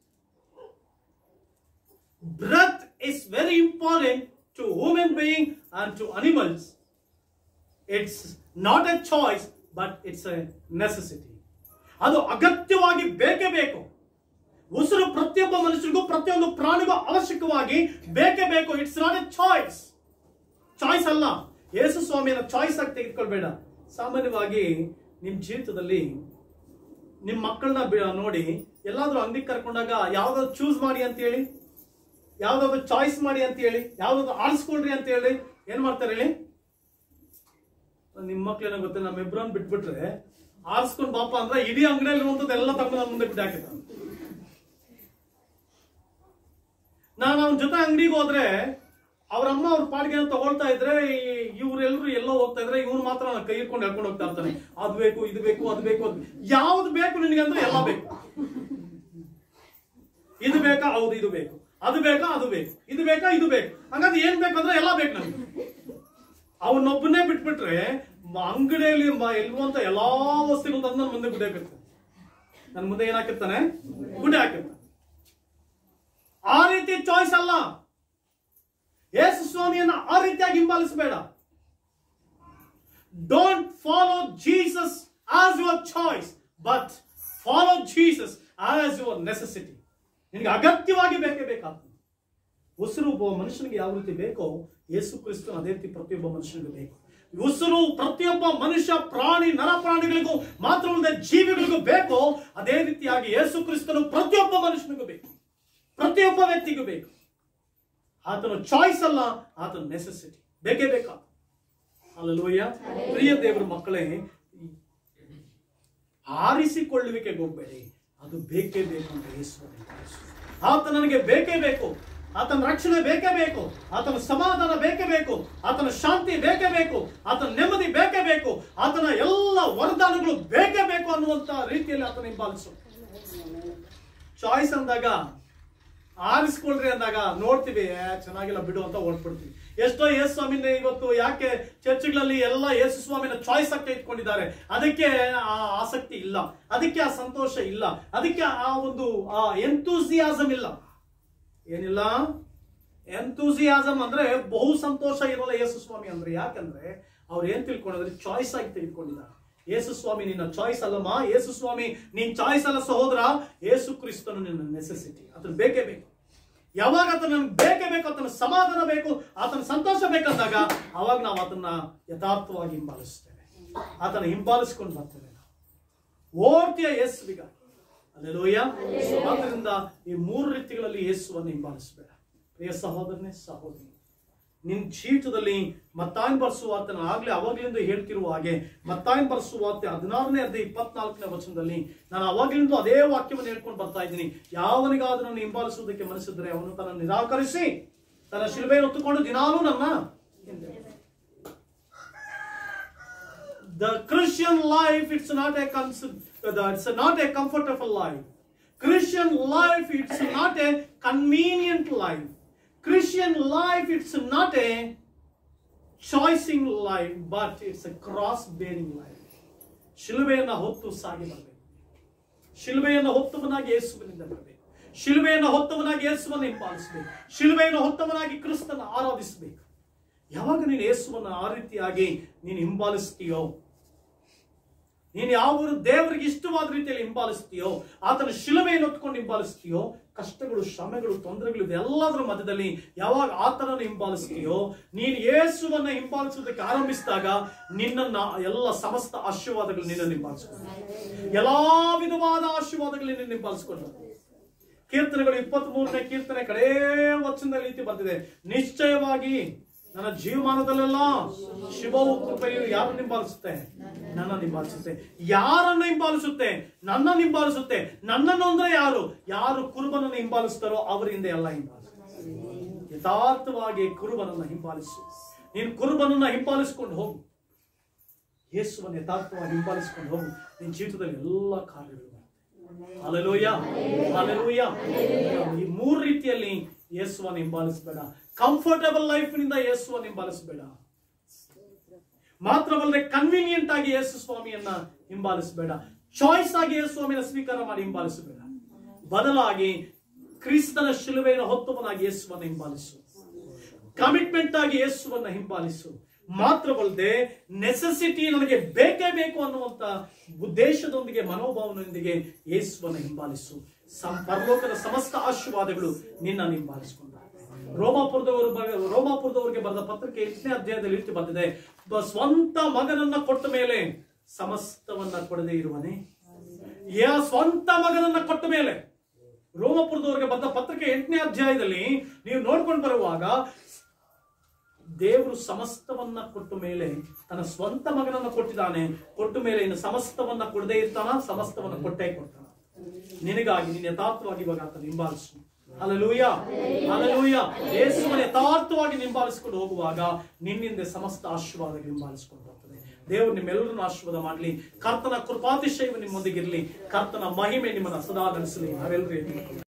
breath is very important to human being and to animals it's not a choice but it's a necessity ಅದು ಅಗತ್ಯವಾಗಿ ಬೇಕೇ ಬೇಕು ಉಸಿರು ಪ್ರತಿಯೊಬ್ಬ ಮನುಷ್ಯರಿಗೂ ಪ್ರತಿಯೊಂದು ಪ್ರಾಣಿಗೂ ಅವಶ್ಯಕವಾಗಿ ಬೇಕೇ ಬೇಕು it's not a choice choice ಅಲ್ಲ ಯೇಸು ಸ್ವಾಮಿಯನ್ನ ಚಾಯ್ಸ್ ಆಗಿ ತೆಗೆದುಕೊಳ್ಬೇಡ ಸಾಮಾನ್ಯವಾಗಿ ನಿಮ್ಮ ಜೀವಿತದಲ್ಲಿ ನಿಮ್ಮ ಮಕ್ಕಳನ್ನ ಬಿ- ನೋಡಿ ಎಲ್ಲಾದ್ರೂ ಅಂಗಡಿಗೆ ಕರ್ಕೊಂಡಾಗ ಯಾವ್ದಾದ್ರು ಚೂಸ್ ಮಾಡಿ ಅಂತ ಹೇಳಿ ಯಾವ್ದಾದ್ರು ಚಾಯ್ಸ್ ಮಾಡಿ ಅಂತ ಹೇಳಿ ಯಾವ್ದಾದ್ರು ಆರಿಸ್ಕೊಳ್ರಿ ಅಂತ ಹೇಳಿ ಏನ್ ಮಾಡ್ತಾರೆ ಹೇಳಿ ನಿಮ್ಮ ಮಕ್ಳೇನೋ ಗೊತ್ತಿಲ್ಲ ನಮ್ಮಿಬ್ರನ್ನ ಬಿಟ್ಬಿಟ್ರೆ ಆರಿಸ್ಕೊಂಡ್ ಬಾಪ ಅಂದ್ರೆ ಇಡೀ ಅಂಗಡಿಯಲ್ಲಿ ಇರುವಂತದ್ದು ಎಲ್ಲ ತಗೊಂಡು ನನ್ನ ಮುಂದೆ ಬಿಟ್ಟು ಹಾಕಿದ ನಾನು ಅವನ ಜೊತೆ ಅಂಗಡಿಗೆ ಹೋದ್ರೆ ಅವ್ರ ಅಮ್ಮ ಅವ್ರ ಪಾಡಿಗೆ ಏನೋ ತಗೊಳ್ತಾ ಇದ್ರೆ ಈ- ಇವ್ರೆಲ್ರು ಎಲ್ಲೋ ಹೋಗ್ತಾ ಇದ್ರೆ ಇವ್ನು ಮಾತ್ರ ನನ್ನ ಕೈ ಇಟ್ಕೊಂಡು ಹೇಳ್ಕೊಂಡು ಹೋಗ್ತಾ ಇರ್ತಾನೆ ಅದು ಬೇಕು ಇದು ಬೇಕು ಅದು ಬೇಕು ಅದು ಯಾವ್ದು ಬೇಕು ನಿನಗೆ ಅಂದ್ರೆ ಎಲ್ಲ ಬೇಕು ಇದು ಬೇಕಾ ಹೌದು ಇದು ಬೇಕು ಅದು ಬೇಕಾ ಅದು ಬೇಕು ಇದು ಬೇಕಾ ಇದು ಬೇಕು ಹಂಗಾದ್ರೆ ಏನ್ ಬೇಕಂದ್ರೆ ಎಲ್ಲ ಬೇಕು ನಮ್ಗೆ ಅವನೊಬ್ಬನೇ ಬಿಟ್ಬಿಟ್ರೆ ಮ- ಅಂಗಡಿಯಲ್ಲಿ ಮ- ಇರುವಂತ ಎಲ್ಲಾ ವಸ್ತುಗಳು ತಂದು ನನ್ನ ಮುಂದೆ ಗುಡ್ಡೆ ಹಾಕಿರ್ತಾನೆ ನನ್ನ ಮುಂದೆ ಏನ್ ಹಾಕಿರ್ತಾನೆ ಗುಡ್ಡೆ ಹಾಕಿರ್ತಾನೆ ಆ ರೀತಿ ಚಾಯ್ಸ್ ಅಲ್ಲ ಯೇಸು ಸ್ವಾಮಿಯನ್ನ ಆ ರೀತಿಯಾಗಿ ಹಿಂಬಾಲಿಸಬೇಡ don't follow Jesus as your choice but follow Jesus as your necessity ನಿನಗೆ ಅಗತ್ಯವಾಗಿ ಬೇಕೇ ಬೇಕಾಗ್ತದೆ ಉಸಿರು ಒಬ್ಬ ಮನುಷ್ಯನಿಗೆ ಯಾವ ರೀತಿ ಬೇಕೋ ಯೇಸು ಕ್ರಿಸ್ತನ ಅದೇ ರೀತಿ ಪ್ರತಿಯೊಬ್ಬ ಮನುಷ್ಯನಿಗೆ ಬೇಕು ಉಸಿರು ಪ್ರತಿಯೊಬ್ಬ ಮನುಷ್ಯ ಪ್ರಾಣಿ ನರಪ್ರಾಣಿಗಳಿಗೂ ಮಾತ್ರವಲ್ಲದೆ ಜೀವಿಗಳಿಗೂ ಬೇಕೋ ಅದೇ ರೀತಿಯಾಗಿ ಯೇಸು ಕ್ರಿಸ್ತನು ಪ್ರತಿಯೊಬ್ಬ ಮನುಷ್ಯನಿಗೂ ಬೇಕು ಪ್ರತಿಯೊಬ್ಬ ವ್ಯಕ್ತಿಗೂ ಬೇಕು ಆತನ ಚಾಯ್ಸ್ ಅಲ್ಲ ಆತನ ನೆಸೆಸಿಟಿ ಬೇಕೇ ಬೇಕಾ ಅಲ್ಲೂಯ್ಯ ಪ್ರಿಯ ದೇವರ ಮಕ್ಕಳೇ ಆರಿಸಿಕೊಳ್ಳುವಿಕೆಗೆ ಹೋಗ್ಬೇಡಿ ಅದು ಬೇಕೇ ಬೇಕು ಅಂತ ಯೇಸು ಹೇಳಿದ್ದಾರೆ. ಆತ ನನಗೆ ಬೇಕೇ ಬೇಕು ಆತನ ರಕ್ಷಣೆ ಬೇಕೇ ಬೇಕು ಆತನ ಸಮಾಧಾನ ಬೇಕೇ ಬೇಕು ಆತನ ಶಾಂತಿ ಬೇಕೇ ಬೇಕು ಆತನ ನೆಮ್ಮದಿ ಬೇಕೇ ಬೇಕು ಆತನ ಎಲ್ಲ ವರದಾನಗಳು ಬೇಕೇ ಬೇಕು ಅನ್ನುವಂತ ರೀತಿಯಲ್ಲಿ ಆತನ ಹಿಂಬಾಲಿಸು ಚಾಯ್ಸ್ ಅಂದಾಗ ಆರಿಸ್ಕೊಳ್ರಿ ಅಂದಾಗ ನೋಡ್ತೀವಿ ಏ, ಚೆನ್ನಾಗಿಲ್ಲ ಬಿಡು ಅಂತ ಓಡ್ಬಿಡ್ತೀವಿ ಎಷ್ಟೋ ಯೇಸು ಸ್ವಾಮಿನ ಇವತ್ತು ಯಾಕೆ ಚರ್ಚ್ಗಳಲ್ಲಿ ಎಲ್ಲ ಯೇಸು ಸ್ವಾಮಿನ ಚಾಯ್ಸ್ ಆಗಿ ಇಟ್ಕೊಂಡಿದ್ದಾರೆ ಅದಕ್ಕೆ ಆ ಆಸಕ್ತಿ ಇಲ್ಲ ಅದಕ್ಕೆ ಆ ಸಂತೋಷ ಇಲ್ಲ ಅದಕ್ಕೆ ಆ ಒಂದು ಆ ಎಂತೂಸಿಯಾಸಮ್ ಇಲ್ಲ ಏನಿಲ್ಲ ಎಂತೂಸಿಯಾಸಮ್ ಅಂದ್ರೆ ಬಹು ಸಂತೋಷ ಇರೋಲ್ಲ ಯೇಸು ಸ್ವಾಮಿ ಅಂದ್ರೆ ಯಾಕಂದ್ರೆ ಅವ್ರು ಏನ್ ತಿಳ್ಕೊಂಡಿದ್ರೆ ಚಾಯ್ಸ್ ಆಗಿ ತೆಗೆದುಕೊಂಡಿದ್ದಾರೆ ಯೇಸು ಸ್ವಾಮಿ ನಿನ್ನ ಚಾಯ್ಸ್ ಅಲ್ಲಮ್ಮ ಯೇಸು ಸ್ವಾಮಿ ನಿನ್ ಚಾಯ್ಸ್ ಅಲ್ಲ ಸಹೋದರ ಯೇಸು ಕ್ರಿಸ್ತನು ನಿನ್ನ ನೆಸೆಸಿಟಿ ಅದನ್ನ ಬೇಕೇ ಬೇಕು ಯಾವಾಗ ಆತನ ನನ್ಗೆ ಬೇಕೇ ಬೇಕು ಆತನ ಸಮಾಧಾನ ಬೇಕು ಆತನ ಸಂತೋಷ ಬೇಕಂದಾಗ ಅವಾಗ ನಾವು ಆತನ ಯಥಾರ್ಥವಾಗಿ ಹಿಂಬಾಲಿಸ್ತೇವೆ ಆತನ ಹಿಂಬಾಲಿಸ್ಕೊಂಡು ಬರ್ತೇವೆ ನಾವು ಓಡ್ತೀಯ ಯೇಸುವಿಗಾಗಿ ಅಲ್ಲೆಲೂಯ ಸೊ ಆದ್ದರಿಂದ ಈ ಮೂರು ರೀತಿಗಳಲ್ಲಿ ಯೇಸುವನ್ನು ಹಿಂಬಾಲಿಸಬೇಡ ಪ್ರಿಯ ಸಹೋದರನೇ ಸಹೋದರಿ ನಿನ್ ಜೀವಿತದಲ್ಲಿ ಮತ್ತಾಯನ್ ಬರ್ಸುವಾತನ ಆಗ್ಲೇ ಅವಾಗ್ಲಿಂದ ಹೇಳ್ತಿರುವ ಹಾಗೆ ಮತ್ತಾಯನ್ ಬರ್ಸುವಾತೆ ಹದಿನಾರನೇ ಅರ್ಧ ಇಪ್ಪತ್ನಾಲ್ಕನೇ ವಚನದಲ್ಲಿ ನಾನು ಅವಾಗ್ಲಿಂದ ಅದೇ ವಾಕ್ಯವನ್ನು ಹೇಳ್ಕೊಂಡು ಬರ್ತಾ ಇದ್ದೀನಿ ಯಾವನಿಗಾದ್ರೂ ನನ್ನ ಹಿಂಬಾಲಿಸುವುದಕ್ಕೆ ಮನಸ್ಸಿದ್ರೆ ಅವನು ತನ್ನ ನಿರಾಕರಿಸಿ ತನ್ನ ಶಿಲ್ಬೆಯನ್ನು ಹೊತ್ತುಕೊಂಡು ದಿನಾಲೂ ನನ್ನ ಹಿಂದೆ the Christian life it's not a cons- uh, it's not a comfortable life. Christian life it's not a convenient life. Christian life it's not a choosing life, but it's a cross-bearing life. ಶಿಲುಬೆಯನ್ನ ಹೊತ್ತು ಸಾಗಿ ಬರಬೇಕು ಶಿಲುಬೆಯನ್ನು ಹೊತ್ತವನಾಗಿ ಯೇಸುವಿನಿಂದ ಬರಬೇಕು ಶಿಲುಬೆಯನ್ನು ಹೊತ್ತವನಾಗಿ ಯೇಸುವನ್ನು ಹಿಂಪಾಲಿಸಬೇಕು ಶಿಲುಬೆಯನ್ನು ಹೊತ್ತವನಾಗಿ ಕ್ರಿಸ್ತನ ಆರಾಧಿಸಬೇಕು ಯಾವಾಗ ನೀನು ಯೇಸುವನ್ನು ಆ ರೀತಿಯಾಗಿ ನೀನು ಹಿಂಬಾಲಿಸ್ತೀಯೋ ನೀನು ಯಾವ ದೇವರಿಗೆ ಇಷ್ಟವಾದ ರೀತಿಯಲ್ಲಿ ಹಿಂಬಾಲಿಸ್ತೀಯೋ ಆತನ ಶಿಲುಬೆಯನ್ನು ಹೊತ್ಕೊಂಡು ಹಿಂಬಾಲಿಸ್ತೀಯೋ ಕಷ್ಟಗಳು ಶ್ರಮೆಗಳು ತೊಂದರೆಗಳು ಇದೆಲ್ಲದರ ಮಧ್ಯದಲ್ಲಿ ಯಾವಾಗ ಆತನನ್ನು ಹಿಂಬಾಲಿಸ್ತೀಯೋ ನೀನು ಯೇಸುವನ್ನ ಹಿಂಬಾಲಿಸುವುದಕ್ಕೆ ಆರಂಭಿಸಿದಾಗ ನಿನ್ನನ್ನ ಎಲ್ಲ ಸಮಸ್ತ ಆಶೀರ್ವಾದಗಳು ನಿನ್ನನ್ನು ಹಿಂಬಾಲಿಸ್ಕೊಂಡು ಎಲ್ಲಾ ವಿಧವಾದ ಆಶೀರ್ವಾದಗಳು ನಿನ್ನ ಹಿಂಬಾಲಿಸ್ಕೊಂಡು ಕೀರ್ತನೆಗಳು ಇಪ್ಪತ್ತ್ ಮೂರನೇ ಕೀರ್ತನೆ ಕಡೇ ವಚನದಲ್ಲಿ ರೀತಿ ಬರ್ತಿದೆ ನಿಶ್ಚಯವಾಗಿ ನನ್ನ ಜೀವಮಾನದಲ್ಲೆಲ್ಲ ಶಿವವು ಕೃಪೆಯು ಯಾರನ್ನು ಹಿಂಬಾಲಿಸುತ್ತೆ ನನ್ನ ಹಿಂಬಾಲಿಸುತ್ತೆ ಯಾರನ್ನು ಹಿಂಬಾಲಿಸುತ್ತೆ ನನ್ನ ಹಿಂಬಾಲಿಸುತ್ತೆ ನನ್ನನ್ನು ಅಂದ್ರೆ ಯಾರು ಯಾರು ಕುರುಬನನ್ನು ಹಿಂಬಾಲಿಸ್ತಾರೋ ಅವರಿಂದ ಎಲ್ಲ ಹಿಂಬಾಲಿಸುತ್ತೆ ಯಥಾರ್ಥವಾಗಿ ಕುರುಬನನ್ನ ಹಿಂಬಾಲಿಸು ನೀನು ಕುರುಬನನ್ನ ಹಿಂಬಾಲಿಸ್ಕೊಂಡು ಹೋಗು ಯೇಸುವನ್ನು ಯಥಾರ್ಥವಾಗಿ ಹಿಂಬಾಲಿಸ್ಕೊಂಡು ಹೋಗು ನಿನ್ನ ಜೀವಿತದಲ್ಲಿ ಎಲ್ಲ ಕಾರ್ಯಗಳು ಬರುತ್ತೆ. ಹಲ್ಲೆಲೂಯ ಹಲ್ಲೆಲೂಯ ಈ ಮೂರು ರೀತಿಯಲ್ಲಿ ಯೇಸುವನ್ನು ಹಿಂಬಾಲಿಸಬೇಡ ಕಂಫರ್ಟಬಲ್ ಲೈಫ್ ನಿಂದ ಯೇಸುವನ್ನು ಹಿಂಬಾಲಿಸಬೇಡ ಮಾತ್ರವಲ್ಲದೆ ಕನ್ವೀನಿಯಂಟ್ ಆಗಿ ಯೇಸು ಸ್ವಾಮಿಯನ್ನ ಹಿಂಬಾಲಿಸಬೇಡ ಚಾಯ್ಸ್ ಆಗಿ ಯೇಸು ಸ್ವಾಮಿನ ಸ್ವೀಕಾರ ಮಾಡಿ ಹಿಂಬಾಲಿಸಬೇಡ ಬದಲಾಗಿ ಕ್ರಿಸ್ತನ ಶಿಲುವೆಯನ್ನು ಹೊತ್ತವನಾಗಿ ಯೇಸುವನ್ನು ಹಿಂಬಾಲಿಸು ಕಮಿಟ್ಮೆಂಟ್ ಆಗಿ ಯೇಸುವನ್ನ ಹಿಂಬಾಲಿಸು ಮಾತ್ರವಲ್ಲದೆ ನೆಸೆಸಿಟಿ ನನಗೆ ಬೇಕೇ ಬೇಕು ಅನ್ನುವಂತ ಉದ್ದೇಶದೊಂದಿಗೆ ಮನೋಭಾವನೊಂದಿಗೆ ಯೇಸುವನ್ನ ಹಿಂಬಾಲಿಸು ಸಂ ಪರಲೋಕದ ಸಮಸ್ತ ಆಶೀರ್ವಾದಗಳು ನಿನ್ನ ಹಿಂಬಾಲಿಸಿಕೊಂಡ ರೋಮಾಪುರದವರು ಬ- ರೋಮಾಪುರದವರಿಗೆ ಬರೆದ ಪತ್ರಿಕೆ ಎಂಟನೇ ಅಧ್ಯಾಯದಲ್ಲಿ ರೀತಿ ಬಂದಿದೆ ಬ- ಸ್ವಂತ ಮಗನನ್ನ ಕೊಟ್ಟ ಮೇಲೆ ಸಮಸ್ತವನ್ನ ಕೊಡದೇ ಇರುವನೇ ಯಾ ಸ್ವಂತ ಮಗನನ್ನ ಕೊಟ್ಟ ಮೇಲೆ ರೋಮಪುರದವರಿಗೆ ಬಂದ ಪತ್ರಿಕೆ ಎಂಟನೇ ಅಧ್ಯಾಯದಲ್ಲಿ ನೀವು ನೋಡ್ಕೊಂಡು ಬರುವಾಗ ದೇವರು ಸಮಸ್ತವನ್ನ ಕೊಟ್ಟ ಮೇಲೆ ತನ್ನ ಸ್ವಂತ ಮಗನನ್ನ ಕೊಟ್ಟಿದ್ದಾನೆ ಕೊಟ್ಟ ಮೇಲೆ ಇನ್ನು ಸಮಸ್ತವನ್ನ ಕೊಡದೇ ಇರ್ತಾನ ಸಮಸ್ತವನ್ನ ಕೊಟ್ಟೇ ಕೊಡ್ತಾನ ನಿನಗಾಗಿ ನೀನು ಯಥಾರ್ಥವಾಗಿ ಇವಾಗ ಆತನ ಹಿಂಬಾಲಿಸು ಅಲಲೂಯ ಅಲಲೂಯ ಯೇಸುವನ್ನ ಯಥಾರ್ಥವಾಗಿ ನಿಂಬಾಲಿಸಿಕೊಂಡು ಹೋಗುವಾಗ ನಿನ್ನಿಂದ ಸಮಸ್ತ ಆಶೀರ್ವಾದ ನಿಂಬಾಲಿಸಿಕೊಂಡು ಹೋಗ್ತದೆ ದೇವರು ನಿಮ್ಮೆಲ್ಲರನ್ನು ಆಶೀರ್ವಾದ ಮಾಡಲಿ ಕರ್ತನ ಕೃಪಾತಿಶಯವು ನಿಮ್ಮೊಂದಿಗಿರಲಿ ಕರ್ತನ ಮಹಿಮೆ ನಿಮ್ಮನ್ನ ಸದಾ ನಡೆಸಲಿ ನಾವೆಲ್ಲರೂ